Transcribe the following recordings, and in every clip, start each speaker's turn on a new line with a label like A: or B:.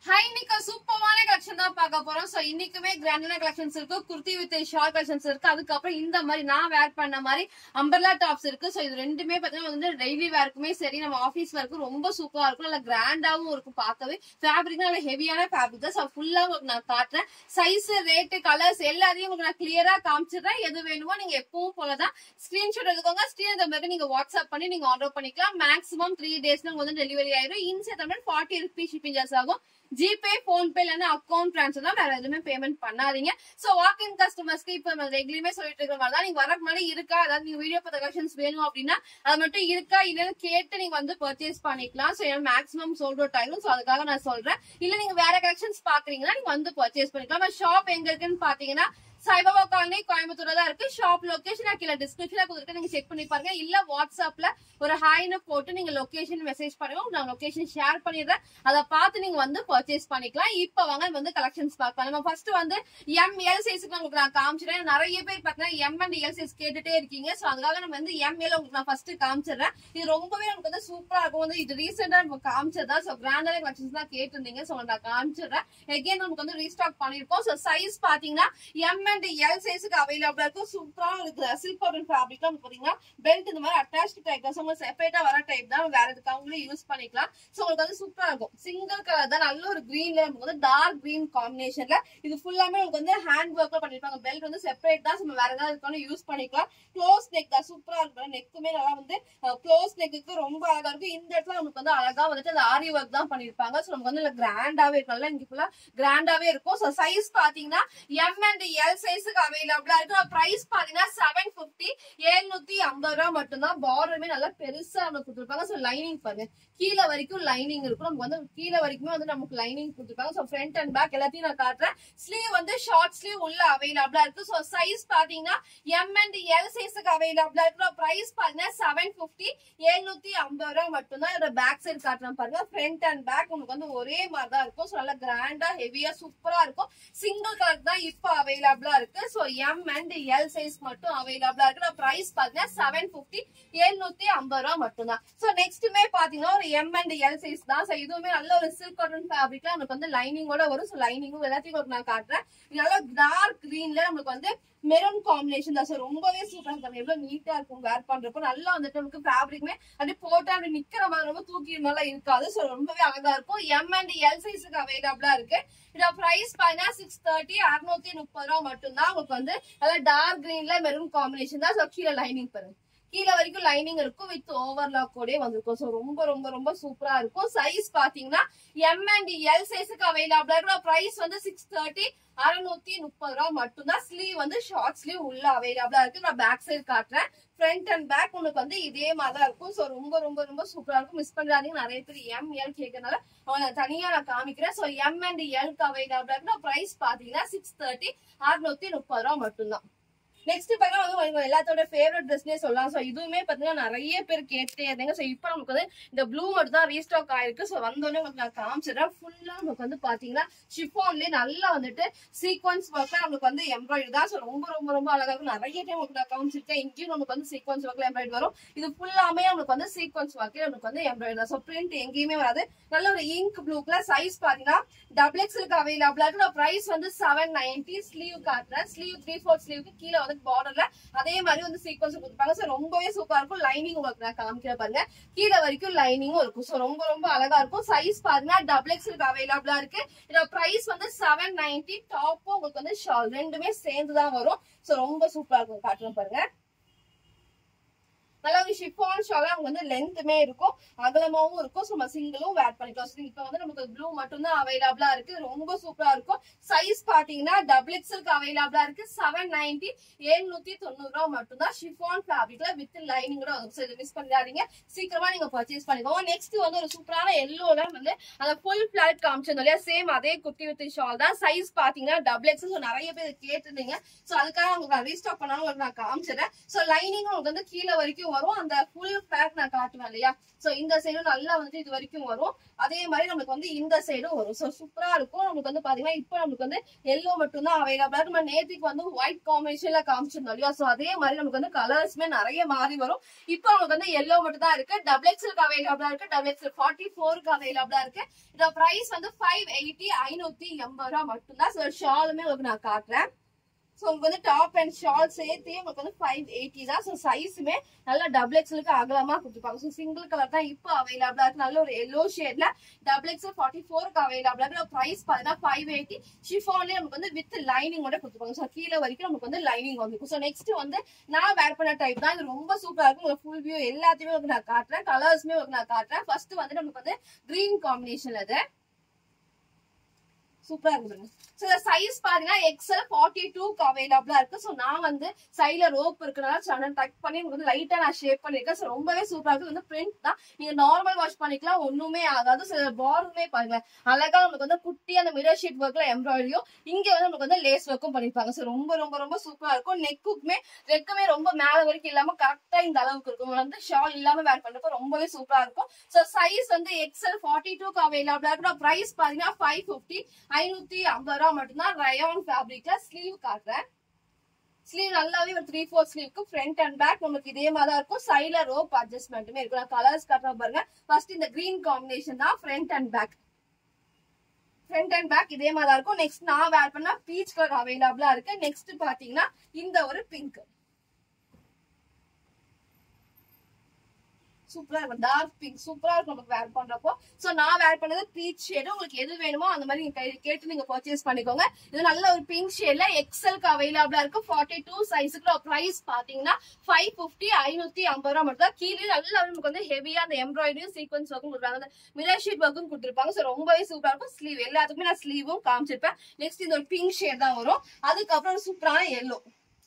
A: High இன்னைக்கு சூப்பரான collection தான் பார்க்க போறோம் சோ இன்னைக்குமே கிராண்டான கலெக்ஷன்ஸ் இருக்கு குர்த்தி வித் ஷால் கலெக்ஷன்ஸ் இருக்கு அதுக்கப்புறம் இந்த மாதிரி நான் வேர் பண்ண மாதிரி அம்பர்லா டாப்ஸ் இருக்கு சோ இது ரெண்டுமே பாத்தீங்கன்னா வந்து டெய்லி வேர்க்குமே சரி நம்ம ஆபீஸ் வேர்க்கும் ரொம்ப சூப்பரா இருக்கும் நல்லா கிராண்டாவும் இருக்கும் பார்க்கவே ஃபேப்ரிக் நல்ல ஹெவியான ஃபேப்ரிக் தான் ஸோ ஃபுல்லா உங்களுக்கு நான் காட்டுறேன் சைஸ் ரேட்டு கலர்ஸ் எல்லாத்தையும் உங்களுக்கு நான் கிளியரா காமிச்சிடுறேன் எது வேணுமோ நீங்க எப்பவும் போலதான் ஸ்கிரீன்ஷாட் எடுத்துக்கோங்க ஸ்கிரீன் நம்பருக்கு நீங்க வாட்ஸ்அப் பண்ணி நீங்க ஆர்டர் பண்ணிக்கலாம் மேக்ஸிமம் த்ரீ டேஸ்ல உங்களுக்கு வந்து டெலிவரி ஆயிரும் இன்சே Tamil forty rupees shipping charge ஆகும் ஜிபே போன்பே இல்லைன்னா அக்கௌண்ட் ட்ரான்ஸ்ஃபர் தான் வேற எதுவுமே பேமெண்ட் பண்ணாதீங்க சோ வாக் இன் கஸ்டமர்ஸ்க்கு இப்ப நம்ம ரெகுலருமே சொல்லிட்டு இருக்கிற மாதிரி தான் நீங்க வரக்கு முன்னாடி இருக்கா அதாவது நீங்க வீடியோ பத்த கலெக்ஷன்ஸ் வேணும் அப்படின்னா அது மட்டும் இருக்கா இல்லன்னு கேட்டு நீங்க வந்து பர்ச்சேஸ் பண்ணிக்கலாம் சோ மேக்ஸிமம் சோல்ட் அவுட் ஆயிடும் சோ அதுக்காக நான் சொல்றேன் இல்ல நீங்க வேற கலெக்ஷன்ஸ் பாக்குறீங்கன்னா நீங்க வந்து பர்ச்சேஸ் பண்ணிக்கலாம் ஷாப் எங்க இருக்குன்னு பாத்தீங்கன்னா சாய்பாபா காலனி கோயம்புத்தூர்ல தான் இருக்கு ஷாப் லொகேஷன் கீழே டிஸ்கிரிப்ஷன்ல கொடுத்துருக்கேன் நீங்க செக் பண்ணி பாருங்க இல்ல வாட்ஸ்அப்ல ஒரு ஹாய்னு போட்டு நீங்க லொகேஷன் மெசேஜ் பண்ணுங்க நான் லொகேஷன் ஷேர் பண்ணிடுறேன் அதை பார்த்து நீங்க வந்து பர்ச்சேஸ் பண்ணிக்கலாம் இப்ப வாங்க வந்து கலெக்ஷன்ஸ் பார்க்கலாம் நம்ம ஃபர்ஸ்ட் வந்து எம் எல் சைஸ்க்கு உங்களுக்கு நான் காமிச்சிடுறேன் நிறைய பேர் பாத்தீங்கன்னா எம் அண்ட் எல் சைஸ் கேட்டுட்டே இருக்கீங்க சோ அதுக்காக நம்ம வந்து எம் எல் உங்களுக்கு நான் ஃபர்ஸ்ட் காமிச்சிடுறேன் இது ரொம்பவே நமக்கு வந்து சூப்பரா இருக்கும் வந்து இது ரீசெண்டா நம்ம காமிச்சதா சோ கிராண்டான கலெக்ஷன்ஸ் தான் கேட்டிருந்தீங்க சோ நான் காமிச்சிடுறேன் எகைன் நமக்கு வந்து ரீஸ்டாக் பண்ணிருக்கோம் சோ சைஸ் பாத்தீங்கன்னா எம் அண்ட் எல் சைஸுக்கு அவைலபிளா இருக்கும் சூப்பரா இருக்கு சில்க் காட்டன் ஃபேப்ரிக் வந்து பாத்தீங்கன்னா பெல்ட் இந்த மாதிரி அட்டாச் டைப் தான் உங்களுக்கு செப்பரேட்டா வர டைப் தான் வேற எதுக்காகவும் யூஸ் பண்ணிக்கலாம் சோ உங்களுக்கு வந்து சூப்பரா இருக்கும் சிங்கிள் கலர் தான் நல்ல ஒரு கிரீன்ல நமக்கு வந்து டார்க் கிரீன் காம்பினேஷன்ல இது ஃபுல்லாமே உங்களுக்கு வந்து ஹேண்ட் ஒர்க்ல பண்ணிருப்பாங்க பெல்ட் வந்து செப்பரேட் தான் நம்ம வேற ஏதாவது இருக்காலும் யூஸ் பண்ணிக்கலாம் க்ளோஸ் நெக் தான் சூப்பரா இருக்கும் நெக்குமே நல்லா வந்து க்ளோஸ் நெக்குக்கு ரொம்ப அழகா இருக்கும் இந்த இடத்துல நமக்கு வந்து அழகா வந்துட்டு அந்த ஆரி ஒர்க் தான் பண்ணிருப்பாங்க சோ நமக்கு வந்து கிராண்டாவே இருக்கும் நல்லா இங்க ஃபுல்லா கிராண்டாவே இருக்கும் சோ சைஸ் பாத்தீங்கன்னா எம் அண்ட் எல் சைஸுக்கு அவைலபிளா இருக்கு பிரைஸ் பாத்தீங்கன்னா செவன் பிப்டி எழுநூத்தி ஐம்பது ரூபா மட்டும்தான் பார்டருமே நல்லா பெருசா நமக்கு கொடுத்துருப்பாங்க சோ லைனிங் பாருங்க கீழே வரைக்கும் லைனிங் இருக்கும் நமக்கு வந்து கீழே வரைக்குமே வந்து நமக்கு லைனிங் கொடுத்துருப்பாங்க சோ ஃப்ரண்ட் அண்ட் பேக் எல்லாத்தையும் நான் காட்டுறேன் ஸ்லீவ் வந்து ஷார்ட் ஸ்லீவ் உள்ள அவைலபிளா இருக்கு சோ சைஸ் பாத்தீங்கன்னா எம் அண்ட் எல் சைஸுக்கு அவைலபிளா இருக்கு பிரைஸ் பாத்தீங்கன்னா செவன் பிப்டி எழுநூத்தி ஐம்பது ரூபா மட்டும்தான் இதோட பேக் சைடு காட்டுறேன் பாருங்க ஃப்ரண்ட் அண்ட் பேக் உங்களுக்கு வந்து ஒரே மாதிரி தான் இருக்கும் ஸோ நல்லா கிராண்டா ஹெவியா சூப்பரா இருக்கும் சிங்கிள் கலர் தான் இப்போ அவைலபிளா இருக்கு so M and L size மட்டும் அவைலபிளா இருக்கு பிரைஸ் பாத்தீங்கன்னா செவன் பிப்டி எழுநூத்தி ஐம்பது ரூபா மட்டும்தான் ஸோ நெக்ஸ்ட்டுமே பாத்தீங்கன்னா ஒரு எம் அண்ட் எல் சைஸ் தான் ஸோ இதுவுமே நல்ல ஒரு சில்க் காட்டன் ஃபேப்ரிக்ல நமக்கு வந்து லைனிங்கோட வரும் ஸோ லைனிங்கும் எல்லாத்தையும் உங்களுக்கு நான் காட்டுறேன் இது நல்லா டார்க் கிரீன்ல நமக்கு வந்து மெரூன் காம்பினேஷன் தான் சார் ரொம்பவே சூப்பரா இருக்கும் எவ்வளவு நீட்டா இருக்கும் வேர் பண்றப்போ நல்லா வந்துட்டு நமக்கு ஃபேப்ரிக்மே அப்படியே போட்டா அப்படி நிக்கிற மாதிரி ரொம்ப தூக்கி மாதிரிலாம் இருக்காது ஸோ ரொம்பவே அழகா இருக்கும் எம் அண்ட் எல் சைஸுக்கு அவைலபிளா இருக்கு இதோட பிரைஸ் பாத்தீங்கன்னா சிக்ஸ் தேர்ட்டி அறுநூத்தி முப்பது ரூபா மட்டும்தான் உங்களுக்கு வந்து நல்லா டார்க் கிரீன்ல மெரூன் காம்பினேஷன் தான் ஸோ கீழே லைனிங் பாருங்க கீழே வரைக்கும் லைனிங் இருக்கும் வித் ஓவர்லாக் கூட வந்திருக்கும் ஸோ ரொம்ப ரொம்ப ரொம்ப சூப்பரா இருக்கும் சைஸ் பாத்தீங்கன்னா எம் அண்ட் எல் சைஸுக்கு அவைலபிளா இருக்கும் பிரைஸ் வந்து சிக்ஸ் தேர்ட்டி அறுநூத்தி முப்பது ரூபா மட்டும்தான் ஸ்லீவ் வந்து ஷார்ட் ஸ்லீவ் உள்ள அவைலபிளா இருக்கு நான் பேக் சைடு காட்டுறேன் ஃப்ரண்ட் அண்ட் பேக் உங்களுக்கு வந்து இதே மாதிரி தான் இருக்கும் ஸோ ரொம்ப ரொம்ப ரொம்ப சூப்பரா இருக்கும் மிஸ் பண்றாதீங்க நிறைய பேர் எம் எல் கேட்கறதுனால அவங்க தனியா நான் காமிக்கிறேன் ஸோ எம் அண்ட் எல்க்கு அவைலபிளா இருக்கு பிரைஸ் பாத்தீங்கன்னா சிக்ஸ் தேர்ட்டி அறுநூத்தி முப்பது ரூபா மட்டும்தான் நெக்ஸ்ட் பாத்தீங்கன்னா வந்து உங்க எல்லாத்தோட ஃபேவரட் ட்ரெஸ்னே சொல்லலாம் சோ இதுவுமே பாத்தீங்கன்னா நிறைய பேர் கேட்டே இருந்தீங்க சோ இப்போ நமக்கு வந்து இந்த ப்ளூ மட்டும் தான் ரீஸ்டாக் ஆயிருக்கு சோ வந்தோடனே உங்களுக்கு நான் காமிச்சிடுறேன் ஃபுல்லா நமக்கு வந்து பாத்தீங்கன்னா ஷிஃபான்லயே நல்லா வந்துட்டு சீக்வன்ஸ் ஒர்க்ல நமக்கு வந்து எம்ப்ராய்டரி தான் சோ ரொம்ப ரொம்ப ரொம்ப அழகா இருக்கும் நிறைய டைம் உங்களுக்கு நான் காமிச்சிருக்கேன் இங்கேயும் நமக்கு வந்து சீக்வன்ஸ் ஒர்க்ல எம்ப்ராய்டரி வரும் இது ஃபுல்லாமே நமக்கு வந்து சீக்வன்ஸ் ஒர்க்ல நமக்கு வந்து எம்ப்ராய்டரி தான் சோ பிரிண்ட் எங்கேயுமே வராது நல்ல ஒரு இங்க் ப்ளூ கலர் சைஸ் பாத்தீங்கன்னா டபுள் எக்ஸ்எலுக்கு அவைலபிளா இருக்கு பிரைஸ் வந்து செவன் நைன்டி ஸ்லீவ் காட்டுறேன் ஸ்லீவ் த்ரீ ஃபோர் ஸ்லீவ்க்கு கீழே வந்து பார்டர்ல அதே மாதிரி வந்து சீக்வன்ஸ் கொடுப்பாங்க சோ ரொம்பவே சூப்பரா இருக்கும் லைனிங் உங்களுக்கு நான் காமிக்கிறேன் பாருங்க கீழே வரைக்கும் லைனிங்கும் இருக்கும் சோ ரொம்ப ரொம்ப அழகா இருக்கும் சைஸ் பாத்தீங்கன்னா டபுள் எக்ஸ்எலுக்கு அவைலபிளா இருக்கு இதோட பிரைஸ் வந்து செவன் நைன்டி டாப்பும் உங்களுக்கு வந்து ஷால் ரெண்டுமே சேர்ந்து தான் வரும் சோ ரொம்ப சூப்பரா இருக்கும் காட்டுறேன் பாருங்க நல்லா ஒரு ஷிஃபான் ஷாலா அவங்க வந்து லென்த்துமே இருக்கும் அகலமாவும் இருக்கும் ஸோ நம்ம சிங்கிளும் வேர் பண்ணிக்கலாம் ஸோ இப்போ வந்து நமக்கு ப்ளூ மட்டும் தான் அவைலபிளா இருக்கு ரொம்ப சூப்பரா இருக்கும் சைஸ் பாத்தீங்கன்னா டபுள் எக்ஸலுக்கு அவைலபிளா இருக்கு செவன் நைன்டி எழுநூத்தி தொண்ணூறு ரூபா மட்டும் தான் ஷிஃபான் ஃபேப்ரிக்ல வித் லைனிங் கூட ஸோ இதை மிஸ் பண்ணிடாதீங்க சீக்கிரமா நீங்க பர்ச்சேஸ் பண்ணிக்கோங்க நெக்ஸ்ட் வந்து ஒரு சூப்பரான எல்லோல வந்து அந்த ஃபுல் ஃபிளாட் காமிச்சிருந்தோம் இல்லையா சேம் அதே குட்டி வித் ஷால் தான் சைஸ் பாத்தீங்கன்னா டபுள் எக்ஸ் ஸோ நிறைய பேர் கேட்டிருந்தீங்க ஸோ அதுக்காக உங்களுக்கு நான் ரீஸ்டாக் பண்ணாலும் உங்களுக்கு நான் காமிச்சிடுறேன் ஸோ லைனிங் உங்களுக்கு வந்து கீழே வரைக்கும் வரும் அந்த ஃபுல் பேக் நான் காட்டுவேன் இல்லையா சோ இந்த சைடும் நல்லா வந்து இது வரைக்கும் வரும் அதே மாதிரி நமக்கு வந்து இந்த சைடும் வரும் சோ சூப்பரா இருக்கும் நமக்கு வந்து பாத்தீங்கன்னா இப்போ நமக்கு வந்து எல்லோ மட்டும் தான் அவைலபிளா நம்ம நேத்திக்கு வந்து ஒயிட் காம்பினேஷன்ல காமிச்சிருந்தோம் இல்லையா சோ அதே மாதிரி நமக்கு வந்து கலர்ஸ்மே நிறைய மாறி வரும் இப்போ நமக்கு வந்து எல்லோ மட்டும் தான் இருக்கு டபுள் எக்ஸ்எல்க்கு அவைலபிளா இருக்கு டபுள் எக்ஸ்எல் ஃபார்ட்டி ஃபோருக்கு அவைலபிளா இருக்கு இந்த பிரைஸ் வந்து ஃபைவ் எயிட்டி ஐநூத்தி எண்பது ரூபா மட்டும்தான் ஸோ ஷாலுமே உங்களுக்கு நான் காட்டுறேன் ஸோ உங்களுக்கு வந்து டாப் அண்ட் ஷால் சேர்த்து உங்களுக்கு வந்து ஃபைவ் எயிட்டி தான் ஸோ சைஸுமே நல்லா டபுள் எக்ஸ்எலுக்கு அகலமா கொடுத்துருப்பாங்க ஸோ சிங்கிள் கலர் தான் இப்போ அவைலபிளா இருக்கு நல்ல ஒரு எல்லோ ஷேட்ல டபுள் எக்ஸ்எல் ஃபார்ட்டி ஃபோருக்கு அவைலபிளா இருக்கு ப்ரைஸ் பார்த்தீங்கன்னா ஃபைவ் எயிட்டி ஷிஃபான்லேயே நமக்கு வந்து வித் லைனிங்கோட கொடுத்துருப்பாங்க ஸோ கீழே வரைக்கும் நமக்கு வந்து லைனிங் வந்துருக்கும் ஸோ நெக்ஸ்ட் வந்து நான் வேர் பண்ண டைப் தான் இது ரொம்ப சூப்பரா இருக்கும் உங்களுக்கு ஃபுல் வியூ எல்லாத்தையுமே உங்களுக்கு நான் காட்டுறேன் கலர்ஸ்மே உங்களுக்கு நான் காட்டுறேன் ஃபர்ஸ்ட் வந்து நமக்கு வந்து கிரீன் காம்பினேஷன் அது சூப்பரா இருக்கு சோ இந்த சைஸ் பாத்தீங்கன்னா எக்ஸ்எல் ஃபார்ட்டி டூக்கு அவைலபிளா இருக்கு சோ நான் வந்து சைடுல ரோப் இருக்கனால சேனல் டக் பண்ணி உங்களுக்கு வந்து லைட்டா நான் ஷேப் பண்ணிருக்கேன் சோ ரொம்பவே சூப்பரா இருக்கு இது வந்து பிரிண்ட் தான் நீங்க நார்மல் வாஷ் பண்ணிக்கலாம் ஒண்ணுமே ஆகாது சோ பார்டருமே பாருங்க அழகா நமக்கு வந்து குட்டி அந்த மிரர் ஷீட் ஒர்க்ல எம்ப்ராய்டரியும் இங்க வந்து நமக்கு வந்து லேஸ் ஒர்க்கும் பண்ணிருப்பாங்க சோ ரொம்ப ரொம்ப ரொம்ப சூப்பரா இருக்கும் நெக்குக்குமே நெக்குமே ரொம்ப மேல வரைக்கும் இல்லாம கரெக்டா இந்த அளவுக்கு இருக்கும் வந்து ஷால் இல்லாம வேர் பண்றப்ப ரொம்பவே சூப்பரா இருக்கும் சோ சைஸ் வந்து எக்ஸ்எல் ஃபார்ட்டி டூக்கு அவைலபிளா இருக்கும் பிரைஸ் பாத்தீங்கன்னா ஃபைவ் பிப்டி ஐநூத்தி ஐம்பது ரூபா மட்டும்தான் ரயான் ஃபேப்ரிக்ல ஸ்லீவ் காட்டுறேன் ஸ்லீவ் நல்லாவே ஒரு த்ரீ ஃபோர் ஸ்லீவ்க்கு ஃப்ரண்ட் அண்ட் பேக் நமக்கு இதே மாதிரி தான் இருக்கும் சைட்ல ரோப் அட்ஜஸ்ட்மெண்ட்டுமே இருக்கும் நான் கலர்ஸ் காட்டுறேன் பாருங்க ஃபர்ஸ்ட் இந்த கிரீன் காம்பினேஷன் தான் front and back front and back இதே மாதிரி தான் இருக்கும் நெக்ஸ்ட் நான் வேர் பண்ணா பீச் கலர் அவைலபிளா இருக்கு நெக்ஸ்ட் பாத்தீங்கன்னா இந்த ஒரு பிங்க் சூப்பரா இருக்கும் டார்க் பிங்க் சூப்பரா இருக்கும் நமக்கு வேர் பண்றப்போ சோ நான் வேர் பண்ணது பீச் ஷேடு உங்களுக்கு எது வேணுமோ அந்த மாதிரி நீங்க கே- கேட்டு நீங்க பர்ச்சேஸ் பண்ணிக்கோங்க இது நல்ல ஒரு பிங்க் ஷேட்ல எக்ஸலுக்கு அவைலபிளா இருக்கு ஃபார்ட்டி டூ சைஸுக்கு பிரைஸ் பாத்தீங்கன்னா ஃபைவ் பிப்டி ஐநூத்தி ஐம்பது ரூபா மட்டும் தான் கீழே நல்லா நமக்கு வந்து ஹெவியா அந்த எம்ப்ராய்டரியும் சீக்வன்ஸ் ஒர்க்கும் கொடுப்பாங்க அந்த மிரர் ஷீட் ஒர்க்கும் கொடுத்துருப்பாங்க சோ ரொம்பவே சூப்பரா இருக்கும் ஸ்லீவ் எல்லாத்துக்குமே நான் ஸ்லீவும் காமிச்சிருப்பேன் நெக்ஸ்ட் இந்த ஒரு பிங்க் ஷேட் தான் வரும் அதுக்கப்புறம் ஒரு சூப்பரான எல்லோ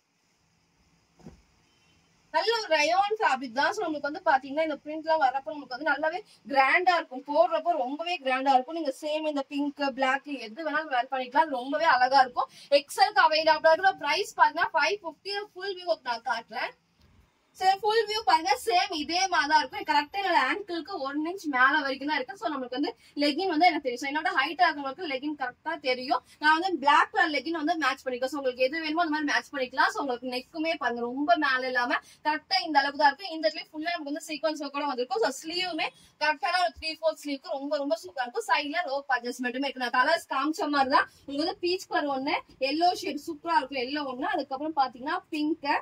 A: நல்ல ஒரு ரயான் ஃபேப்ரிக் தான் ஸோ நமக்கு வந்து பாத்தீங்கன்னா இந்த பிரிண்ட்லாம் வரப்போ நமக்கு வந்து நல்லாவே கிராண்டா இருக்கும் போடுறப்போ ரொம்பவே கிராண்டா இருக்கும் நீங்க சேம் இந்த பிங்க் பிளாக் எது வேணாலும் வேர் பண்ணிக்கலாம் அது ரொம்பவே அழகா இருக்கும் எக்ஸலுக்கு அவைலபிளா இருக்கிற பிரைஸ் பாத்தீங்கன்னா ஃபைவ் ஃபிஃப்டி ஃபுல் வியூ நான் காட்டுறேன் சரி ஃபுல் வியூ பாருங்க சேம் இதே மாதிரி தான் இருக்கும் கரெக்டா என்னோட ஆங்கிளுக்கு ஒன் இன்ச் மேல வரைக்கும் தான் இருக்கு ஸோ நமக்கு வந்து லெகின் வந்து எனக்கு தெரியும் So, என்னோட ஹைட் ஆகிறவங்களுக்கு லெகின் கரெக்டா தெரியும் நான் வந்து பிளாக் கலர் லெகின் வந்து மேட்ச் பண்ணிக்கலாம் ஸோ உங்களுக்கு எது வேணுமோ அந்த மாதிரி மேட்ச் பண்ணிக்கலாம் ஸோ உங்களுக்கு நெக்குமே பாருங்க ரொம்ப மேல இல்லாம கரெக்டா இந்த அளவுக்கு தான் இருக்கு இந்த இடத்துல ஃபுல்லா நமக்கு வந்து சீக்வன்ஸ் கூட வந்திருக்கும் ஸோ ஸ்லீவுமே கரெக்டான ஒரு த்ரீ ஃபோர் ஸ்லீவ்க்கு ரொம்ப ரொம்ப சூப்பரா இருக்கும் சைட்ல ரோப் அட்ஜஸ்ட்மெண்ட்டுமே இருக்கு நான் கலர்ஸ் காமிச்ச மாதிரி தான் உங்களுக்கு வந்து பீச் கலர் ஒண்ணு எல்லோ ஷேட் சூப்பரா இருக்கும் எல்லோ ஒண்ணு அதுக்கப்புறம் பாத்தீங்கன்னா பிங்க்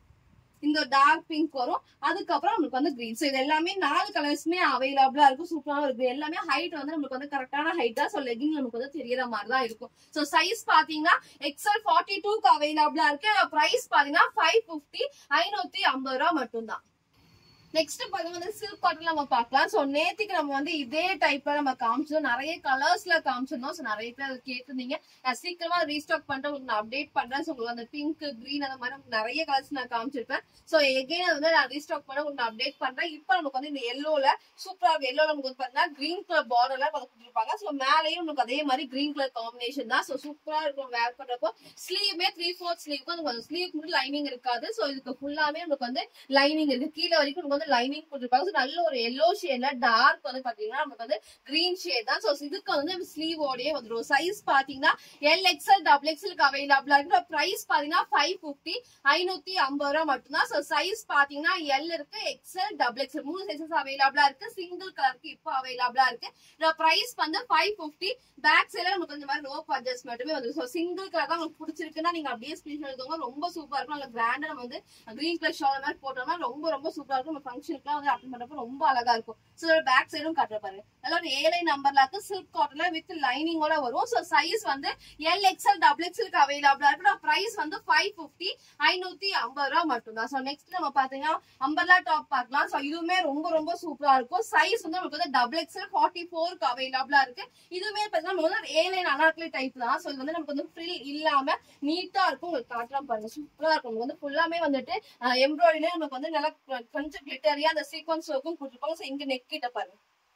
A: இந்த டார்க் பிங்க் வரும் அதுக்கப்புறம் நமக்கு வந்து கிரீன் ஸோ இது எல்லாமே நாலு கலர்ஸ்மே அவைலபிளா இருக்கும் சூப்பராக இருக்கு எல்லாமே ஹைட் வந்து நமக்கு வந்து கரெக்டான ஹைட் தான் ஸோ லெகிங் நமக்கு வந்து தெரியற மாதிரி தான் இருக்கும் ஸோ சைஸ் பாத்தீங்கன்னா எக்ஸ்எல் ஃபார்ட்டி டூக்கு அவைலபிளா இருக்கு பிரைஸ் பாத்தீங்கன்னா ஃபைவ் ஃபிஃப்டி ஐநூத்தி ஐம்பது ரூபா மட்டும்தான் நெக்ஸ்ட் பாத்தீங்கன்னா வந்து சில்க் காட்டன் நம்ம பார்க்கலாம் சோ நேத்திக்கு நம்ம வந்து இதே டைப்ல நம்ம காமிச்சோம் நிறைய கலர்ஸ்ல காமிச்சிருந்தோம் சோ நிறைய பேர் அதை கேட்டிருந்தீங்க நான் சீக்கிரமா ரீஸ்டாக் பண்ணிட்டு உங்களுக்கு நான் அப்டேட் பண்றேன் ஸோ உங்களுக்கு அந்த பிங்க் கிரீன் அந்த மாதிரி உங்களுக்கு நிறைய கலர்ஸ் நான் காமிச்சிருப்பேன் சோ எகைன் அதை வந்து நான் ரீஸ்டாக் பண்ண உங்களுக்கு நான் அப்டேட் பண்றேன் இப்போ நமக்கு வந்து இந்த எல்லோல சூப்பரா இருக்கு எல்லோல நமக்கு வந்து பாத்தீங்கன்னா கிரீன் கலர் பார்டர்ல கொடுத்துருப்பாங்க சோ மேலேயும் நமக்கு அதே மாதிரி கிரீன் கலர் காம்பினேஷன் தான் சோ சூப்பரா இருக்கும் வேர் பண்றப்போ ஸ்லீவ்மே த்ரீ ஃபோர்த் ஸ்லீவ்க்கு வந்து ஸ்லீவ் மட்டும் லைனிங் இருக்காது சோ இதுக்கு ஃபுல்லாமே நமக்கு வந்து லைனிங் இருக்கு கீழே வரைக்கும் நமக்கு வந்து லைனிங் கொடுத்துருப்பாங்க So, நல்ல ஒரு எல்லோ ஷேட்ல டார்க் வந்து பாத்தீங்கன்னா நமக்கு வந்து கிரீன் ஷேட் தான் சோ இதுக்கு வந்து ஸ்லீவோடயே வந்துடும் சைஸ் பாத்தீங்கன்னா எல் எக்ஸ்எல் டபுள் எக்ஸ்எல்க்கு அவைலபிளா இருக்கு பிரைஸ் பாத்தீங்கன்னா ஃபைவ் பிப்டி ஐநூத்தி ஐம்பது ரூபா மட்டும்தான் சோ சைஸ் பாத்தீங்கன்னா எல் இருக்கு எக்ஸ்எல் டபுள் எக்ஸ்எல் மூணு சைசஸ் அவைலபிளா இருக்கு சிங்கிள் கலருக்கு இப்போ அவைலபிளா இருக்கு இதோட பிரைஸ் வந்து ஃபைவ் பிப்டி பேக் சைட்ல நமக்கு இந்த மாதிரி ரோப் அட்ஜஸ்ட்மெண்ட்டுமே வந்து ஸோ சிங்கிள் கலர் தான் உங்களுக்கு பிடிச்சிருக்குன்னா நீங்க அப்படியே ஸ்கிரீன் எடுத்துக்கோங்க ரொம்ப சூப்பரா இருக்கும் நல்ல கிராண்டா நம்ம வந்து கிரீன் கலர் ஷால் மாதிரி போட்டோம்னா ரொம்ப ரொம்ப சூப்பரா இருக்கும் நம்ம ஃபங்க்ஷனுக்குலாம் வந்து அட்டன் பண்றப்ப ரொம்ப அழகா இருக்கும் ஸோ பேக் சைடும் காட்டுற பாருங்க நல்ல ஒரு ஏழை நம்பர்ல இருக்கு சில்க் காட்டன்ல வித் லைனிங்கோட வரும் ஸோ சைஸ் வந்து எல் எக்ஸ்எல் டபுள் எக்ஸ்எல்க்கு அவைலபிளா இருக்கு பிரைஸ் வந்து ஃபைவ் பிப்டி ஐநூத்தி ஐம்பது ரூபா மட்டும்தான் ஸோ நெக்ஸ்ட் நம்ம பாத்தீங்கன்னா அம்பர்லா டாப் பார்க்கலாம் ஸோ இதுவுமே ரொம்ப ரொம்ப சூப்பரா இருக்கும் சைஸ் வந்து நமக்கு வந்து டபுள் எக்ஸ்எல் ஃபார்ட்டி ஃபோருக்கு அவைலபிளா இருக்கு இதுவுமே பாத்தீங்கன்னா நமக்கு வந்து ஏழை அனார்கலி டைப் தான் ஸோ இது வந்து நமக்கு வந்து ஃப்ரில் இல்லாம நீட்டா இருக்கும் உங்களுக்கு காட்டுறோம் பாருங்க சூப்பரா இருக்கும் உங்களுக்கு வந்து ஃபுல்லாமே வந்துட்டு எம்ப்ராய்டரிலே நமக்கு வந்து நல்லா கொஞ்சம் கிளிட்டரியா அந்த சீக்வன்ஸ் ஒர்க்கும் கொடுத்துருப்பாங்க ஸோ இங்க நெக் கிட்ட பாருங்க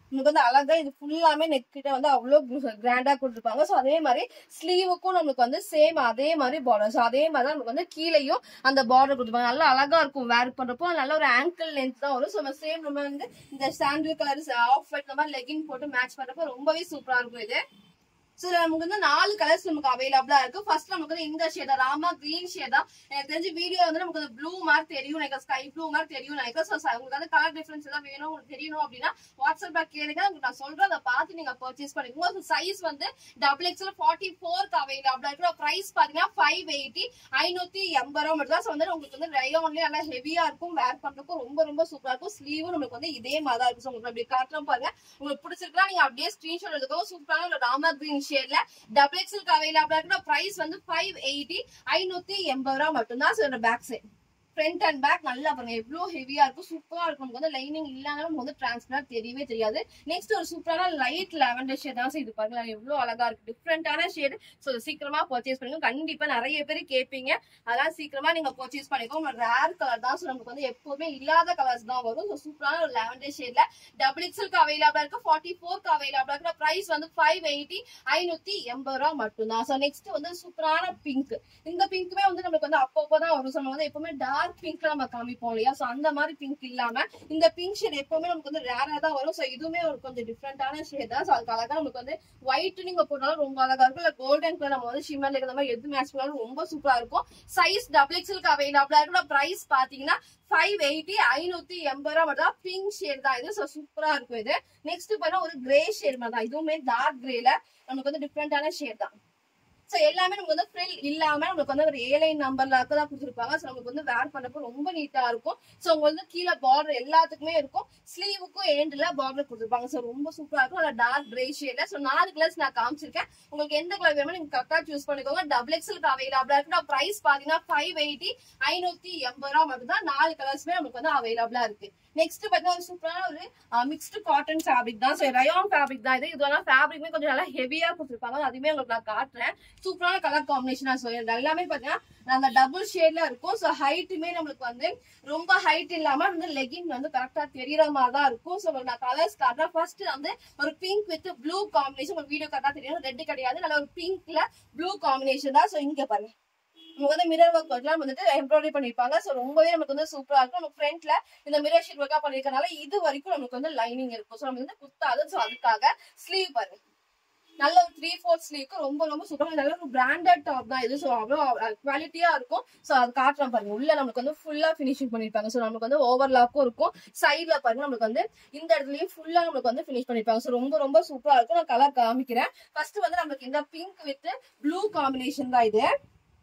A: நமக்கு வந்து அழகா இது ஃபுல்லாமே நெக் கிட்ட வந்து அவ்வளவு கிராண்டா கொடுத்துருப்பாங்க சோ அதே மாதிரி ஸ்லீவுக்கும் நமக்கு வந்து சேம் அதே மாதிரி பார்டர் ஸோ அதே மாதிரி தான் நமக்கு வந்து கீழேயும் அந்த பார்டர் கொடுத்துருப்பாங்க நல்லா அழகா இருக்கும் வேர் பண்றப்போ நல்ல ஒரு ஆங்கிள் லென்த் தான் வரும் ஸோ நம்ம சேம் நம்ம வந்து இந்த சாண்டில் கலர் ஆஃப் ஒயிட் இந்த மாதிரி லெகின் போட்டு மேட்ச் பண்றப்போ ரொம்பவே சூப்பரா இருக்கும் இது ஸோ நமக்கு வந்து நாலு கலர்ஸ் நமக்கு அவைலபிளா இருக்கு ஃபர்ஸ்ட் நமக்கு வந்து இந்த ஷேட் ராமா கிரீன் ஷேட் தான் எனக்கு தெரிஞ்சு வீடியோ வந்து நமக்கு வந்து ப்ளூ மாதிரி தெரியும் எனக்கு ஸ்கை ப்ளூ மாதிரி தெரியும் நினைக்கிறேன் ஸோ உங்களுக்கு வந்து கலர் டிஃபரன்ஸ் எல்லாம் வேணும் உங்களுக்கு தெரியணும் அப்படின்னா வாட்ஸ்அப்ல கேளுங்க உங்களுக்கு நான் சொல்றேன் அதை பார்த்து நீங்க பர்ச்சேஸ் பண்ணிக்கோங்க சைஸ் வந்து டபுள் எக்ஸ்எல் ஃபார்ட்டி ஃபோர்க்கு அவைலபிளா இருக்கிற பிரைஸ் பாத்தீங்கன்னா ஃபைவ் எயிட்டி ஐநூத்தி எண்பது ரூபா மட்டும் தான் ஸோ வந்து உங்களுக்கு வந்து ரயோன்லயே நல்லா ஹெவியா இருக்கும் வேர் பண்றதுக்கும் ரொம்ப ரொம்ப சூப்பரா இருக்கும் ஸ்லீவும் நமக்கு வந்து இதே மாதிரி தான் இருக்கும் ஸோ உங்களுக்கு அப்படி காட்டுறோம் பாருங்க உங்களுக்கு பிடிச்சிருக்கா நீங்க அப்படியே ஸ்கிரீன்ஷாட் எடுத்துக்கோ சூப்பரான ஒரு ராமா கிரீன் ஷேட்ல டபுள் எக்ஸ்எல் அவைலபிளா இருக்கிற பிரைஸ் வந்து ஃபைவ் எயிட்டி ஐநூத்தி எண்பது ரூபா மட்டும்தான் so back side front and back நல்லா பாருங்க எவ்வளவு ஹெவியா இருக்கும் சூப்பரா இருக்கும் நமக்கு வந்து லைனிங் இல்லாம நமக்கு வந்து டிரான்ஸ்பரண்ட் தெரியவே தெரியாது நெக்ஸ்ட் ஒரு சூப்பரான லைட் லாவெண்டர் ஷேட் தான் இது பாருங்க எவ்வளவு அழகா இருக்கு டிஃப்ரெண்டான ஷேட் ஸோ சீக்கிரமா பர்ச்சேஸ் பண்ணுங்க கண்டிப்பா நிறைய பேர் கேட்பீங்க அதெல்லாம் சீக்கிரமா நீங்க பர்ச்சேஸ் பண்ணிக்கோ ரேர் கலர் தான் ஸோ நமக்கு வந்து எப்பவுமே இல்லாத கலர்ஸ் தான் வரும் ஸோ சூப்பரான ஒரு லாவெண்டர் ஷேட்ல டபுள் எக்ஸலுக்கு அவைலபிளா இருக்கு ஃபார்ட்டி ஃபோர்க்கு அவைலபிளா இருக்கிற பிரைஸ் வந்து ஃபைவ் எயிட்டி ஐநூத்தி எண்பது ரூபா மட்டும்தான் ஸோ நெக்ஸ்ட் வந்து சூப்பரான பிங்க் இந்த பிங்க்குமே வந்து நம்மளுக்கு வந்து அப்பப்போ தான் வரும் ஸோ நம்ம வந்து எப்பவுமே டார்க் பிங்க்ல நம்ம காமிப்போம் இல்லையா ஸோ அந்த மாதிரி பிங்க் இல்லாம இந்த பிங்க் ஷேட் எப்பவுமே நமக்கு வந்து ரேரா தான் வரும் ஸோ இதுவுமே ஒரு கொஞ்சம் டிஃப்ரெண்டான ஷேட் தான் ஸோ அதுக்கு அழகா நமக்கு வந்து ஒயிட் நீங்க போட்டாலும் ரொம்ப அழகா இருக்கும் இல்ல கோல்டன் கலர் நம்ம வந்து ஷிம்மர் இந்த மாதிரி எது மேட்ச் பண்ணாலும் ரொம்ப சூப்பரா இருக்கும் சைஸ் டபுள் எக்ஸ்எலுக்கு அவைலபிளா இருக்கிற பிரைஸ் பாத்தீங்கன்னா ஃபைவ் எயிட்டி ஐநூத்தி எண்பது ரூபா மட்டும் தான் பிங்க் ஷேட் தான் இது ஸோ சூப்பரா இருக்கும் இது நெக்ஸ்ட் பார்த்தா ஒரு கிரே ஷேட் மாதிரி தான் இதுவுமே டார்க் கிரேல நமக்கு வந்து டிஃப்ரெண்டான ஷேட் தான் சோ எல்லாமே நமக்கு வந்து ஃப்ரில் இல்லாம நமக்கு வந்து ஒரு ஏலைன் நம்பர்ல தான் கொடுத்துருப்பாங்க சோ நமக்கு வந்து வேர் பண்ணப்போ ரொம்ப நீட்டா இருக்கும் சோ உங்களுக்கு வந்து கீழே பார்டர் எல்லாத்துக்குமே இருக்கும் ஸ்லீவுக்கும் ஏண்டில் பார்டர் கொடுத்துருப்பாங்க சோ ரொம்ப சூப்பரா இருக்கும் அதில் டார்க் கிரே ஷேட்ல சோ நாலு கலர்ஸ் நான் காமிச்சிருக்கேன் உங்களுக்கு எந்த கலர் வேணுமோ நீங்க கரெக்டா சூஸ் பண்ணிக்கோங்க டபுள் எக்ஸ்எலுக்கு அவைலபிளா இருக்கு பிரைஸ் பாத்தீங்கன்னா ஃபைவ் எயிட்டி ஐநூத்தி எண்பது ரூபா மட்டும் தான் நாலு கலர்ஸ்மே நமக்கு வந்து அவைலபிளா இருக்கு நெக்ஸ்ட் பார்த்தீங்கன்னா ஒரு சூப்பரான ஒரு மிக்ஸ்டு காட்டன் ஃபேப்ரிக் தான் ஸோ ரயான் ஃபேப்ரிக் தான் இது இதெல்லாம் ஃபேப்ரிக்மே கொஞ்சம் நல்லா ஹெவியா கொடுத்துருப்பாங்க அதுவுமே உங்களுக்கு நான் காட்டுறேன் சூப்பரான கலர் காம்பினேஷனா ஸோ எல்லாமே பார்த்தீங்கன்னா அந்த டபுள் ஷேட்ல இருக்கும் ஸோ ஹைட்டுமே நம்மளுக்கு வந்து ரொம்ப ஹைட் இல்லாம வந்து லெகின் வந்து கரெக்டா தெரியற மாதிரி தான் இருக்கும் ஸோ நான் கலர்ஸ் காட்டுறேன் ஃபர்ஸ்ட் வந்து ஒரு பிங்க் வித் ப்ளூ காம்பினேஷன் உங்களுக்கு வீடியோ கரெக்டா தெரியும் ரெட் கிடையாது நல்ல ஒரு பிங்க்ல ப்ளூ காம்பினேஷன் தான் ஸோ இங்க பாருங்க நமக்கு வந்து மிரர் ஒர்க் ஒர்க்லாம் வந்துட்டு எம்ப்ராய்டரி பண்ணிருப்பாங்க ஸோ ரொம்பவே நமக்கு வந்து சூப்பரா இருக்கும் நம்ம ஃப்ரண்ட்ல இந்த மிரர் ஷீட் ஒர்க்கா பண்ணிருக்கனால இது வரைக்கும் நமக்கு வந்து லைனிங் இருக்கும் ஸோ நமக்கு வந்து குத்தாது ஸோ அதுக்காக ஸ்லீவ் பாருங்க நல்ல ஒரு த்ரீ ஃபோர்த் ஸ்லீவ்க்கு ரொம்ப ரொம்ப சூப்பராக நல்ல ஒரு பிராண்டட் டாப் தான் இது ஸோ அவ்வளோ குவாலிட்டியா இருக்கும் ஸோ அது காட்டுறோம் பாருங்க உள்ள நமக்கு வந்து ஃபுல்லா ஃபினிஷிங் பண்ணிருப்பாங்க ஸோ நமக்கு வந்து ஓவர்லாக்கும் இருக்கும் சைட்ல பாருங்க நமக்கு வந்து இந்த இடத்துலயும் ஃபுல்லா நமக்கு வந்து ஃபினிஷ் பண்ணிருப்பாங்க ஸோ ரொம்ப ரொம்ப சூப்பரா இருக்கும் நான் கலர் காமிக்கிறேன் ஃபர்ஸ்ட் வந்து நமக்கு இந்த பிங்க் வித் ப்ளூ காம்பினேஷன் தான் இது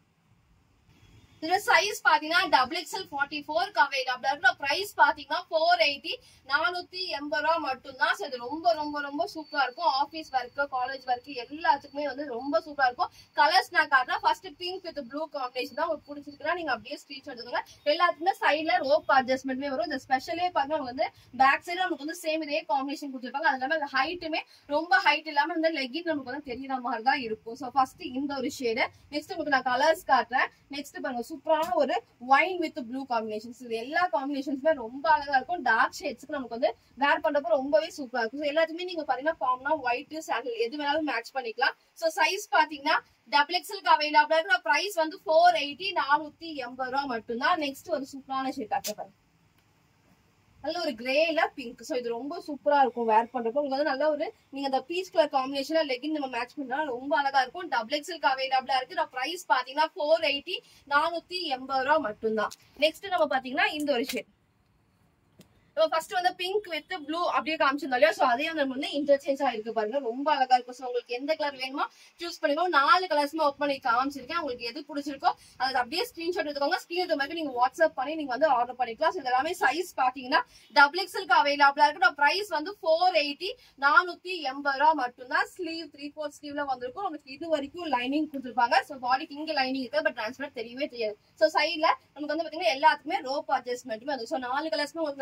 A: இதுல சைஸ் பாத்தீங்கன்னா டபுள் எக்ஸ்எல் ஃபார்ட்டி ஃபோர்க்கு அவைலபிளா இருக்கு பிரைஸ் பாத்தீங்கன்னா ஃபோர் எயிட்டி நானூத்தி எண்பது ரூபா மட்டும்தான் ஸோ இது ரொம்ப ரொம்ப ரொம்ப சூப்பரா இருக்கும் ஆஃபீஸ் ஒர்க்கு காலேஜ் ஒர்க்கு எல்லாத்துக்குமே வந்து ரொம்ப சூப்பரா இருக்கும் கலர்ஸ் நான் காட்டுறேன் first pink with blue combination தான் உங்களுக்கு பிடிச்சிருக்குன்னா நீங்க அப்படியே ஸ்க்ரீன் எடுத்துக்கோங்க எல்லாத்துக்குமே சைட்ல ரோப் அட்ஜஸ்ட்மெண்ட்மே வரும் இந்த ஸ்பெஷலே பாருங்க வந்து பேக் சைடு நமக்கு வந்து சேம் இதே காம்பினேஷன் கொடுத்துருப்பாங்க அது இல்லாம ஹைட்டுமே ரொம்ப ஹைட் இல்லாம இந்த லெகின் நமக்கு வந்து தெரியற மாதிரி தான் இருக்கும் ஸோ ஃபர்ஸ்ட் இந்த ஒரு ஷேடு நெக்ஸ்ட் உங்களுக்கு நான் கலர்ஸ் காட்டுறேன் நெக்ஸ்ட் பாருங்க சூப்பரான ஒரு ஒயின் வித் ப்ளூ காம்பினேஷன்ஸ் இது எல்லா காம்பினேஷன்ஸுமே ரொம்ப அழகா இருக்கும் டார்க் ஷேட்ஸ்க்கு நமக்கு வந்து வேர் பண்றப்ப ரொம்பவே சூப்பரா இருக்கும் So எல்லாத்துமே நீங்க பாத்தீங்கன்னா காமனா ஒயிட் சாண்டில் எது வேணாலும் மேட்ச் பண்ணிக்கலாம் சோ சைஸ் பாத்தீங்கன்னா டபுள் எக்ஸ்எல்க்கு அவைலபிளா இருக்கிற பிரைஸ் வந்து ஃபோர் எயிட்டி நானூத்தி எண்பது ரூபா மட்டும்தான் நெக்ஸ்ட் ஒரு சூப்பரான ஷேட் காட்டுறேன் நல்ல ஒரு கிரேல பிங்க் சோ இது ரொம்ப சூப்பரா இருக்கும் வேர் பண்றப்போ உங்களுக்கு வந்து நல்ல ஒரு நீங்க அந்த பீச் கலர் காம்பினேஷன்ல லெகின் நம்ம மேட்ச் பண்ணா ரொம்ப அழகா இருக்கும் டபுள் எக்ஸ்எல்க்கு அவைலபிளா இருக்கு நான் பிரைஸ் பாத்தீங்கன்னா ஃபோர் எயிட்டி நானூத்தி எண்பது ரூபா மட்டும்தான் நெக்ஸ்ட் நம்ம பாத்தீங்கன்னா இந்த ஒரு ஷேட் நம்ம ஃபர்ஸ்ட் வந்து பிங்க் வித் ப்ளூ அப்படியே காமிச்சிருந்தோம் இல்லையா சோ அதே நம்ம வந்து இன்டர்சேஞ்ச் ஆயிருக்கு பாருங்க ரொம்ப அழகா இருக்கும் சோ உங்களுக்கு எந்த கலர் வேணுமோ சூஸ் பண்ணிக்கோ நாலு கலர்ஸ்மே ஒர்க் பண்ணி காமிச்சிருக்கேன் உங்களுக்கு எது பிடிச்சிருக்கோ அதை அப்படியே ஸ்கிரீன்ஷாட் எடுத்துக்கோங்க ஸ்கிரீன் எடுத்த மாதிரி நீங்க வாட்ஸ்அப் பண்ணி நீங்க வந்து ஆர்டர் பண்ணிக்கலாம் ஸோ எல்லாமே சைஸ் பாத்தீங்கன்னா டபுள் எக்ஸ்எல்க்கு அவைலபிளா இருக்கு பிரைஸ் வந்து ஃபோர் எயிட்டி நானூத்தி எண்பது ரூபா மட்டும்தான் ஸ்லீவ் த்ரீ ஃபோர் ஸ்லீவ்ல வந்திருக்கும் உங்களுக்கு இது வரைக்கும் லைனிங் கொடுத்துருப்பாங்க ஸோ பாடிக்கு இங்க லைனிங் இருக்கு பட் டிரான்ஸ்பர் தெரியவே தெரியாது ஸோ சைட்ல நமக்கு வந்து பாத்தீங்கன்னா எல்லாத்துக்குமே ரோப் அட்ஜஸ்ட்மெண்ட்டுமே வந்து ஸோ நாலு கலர்ஸ்மே உங்களுக்கு நான் காமிச்சிருக்கேன்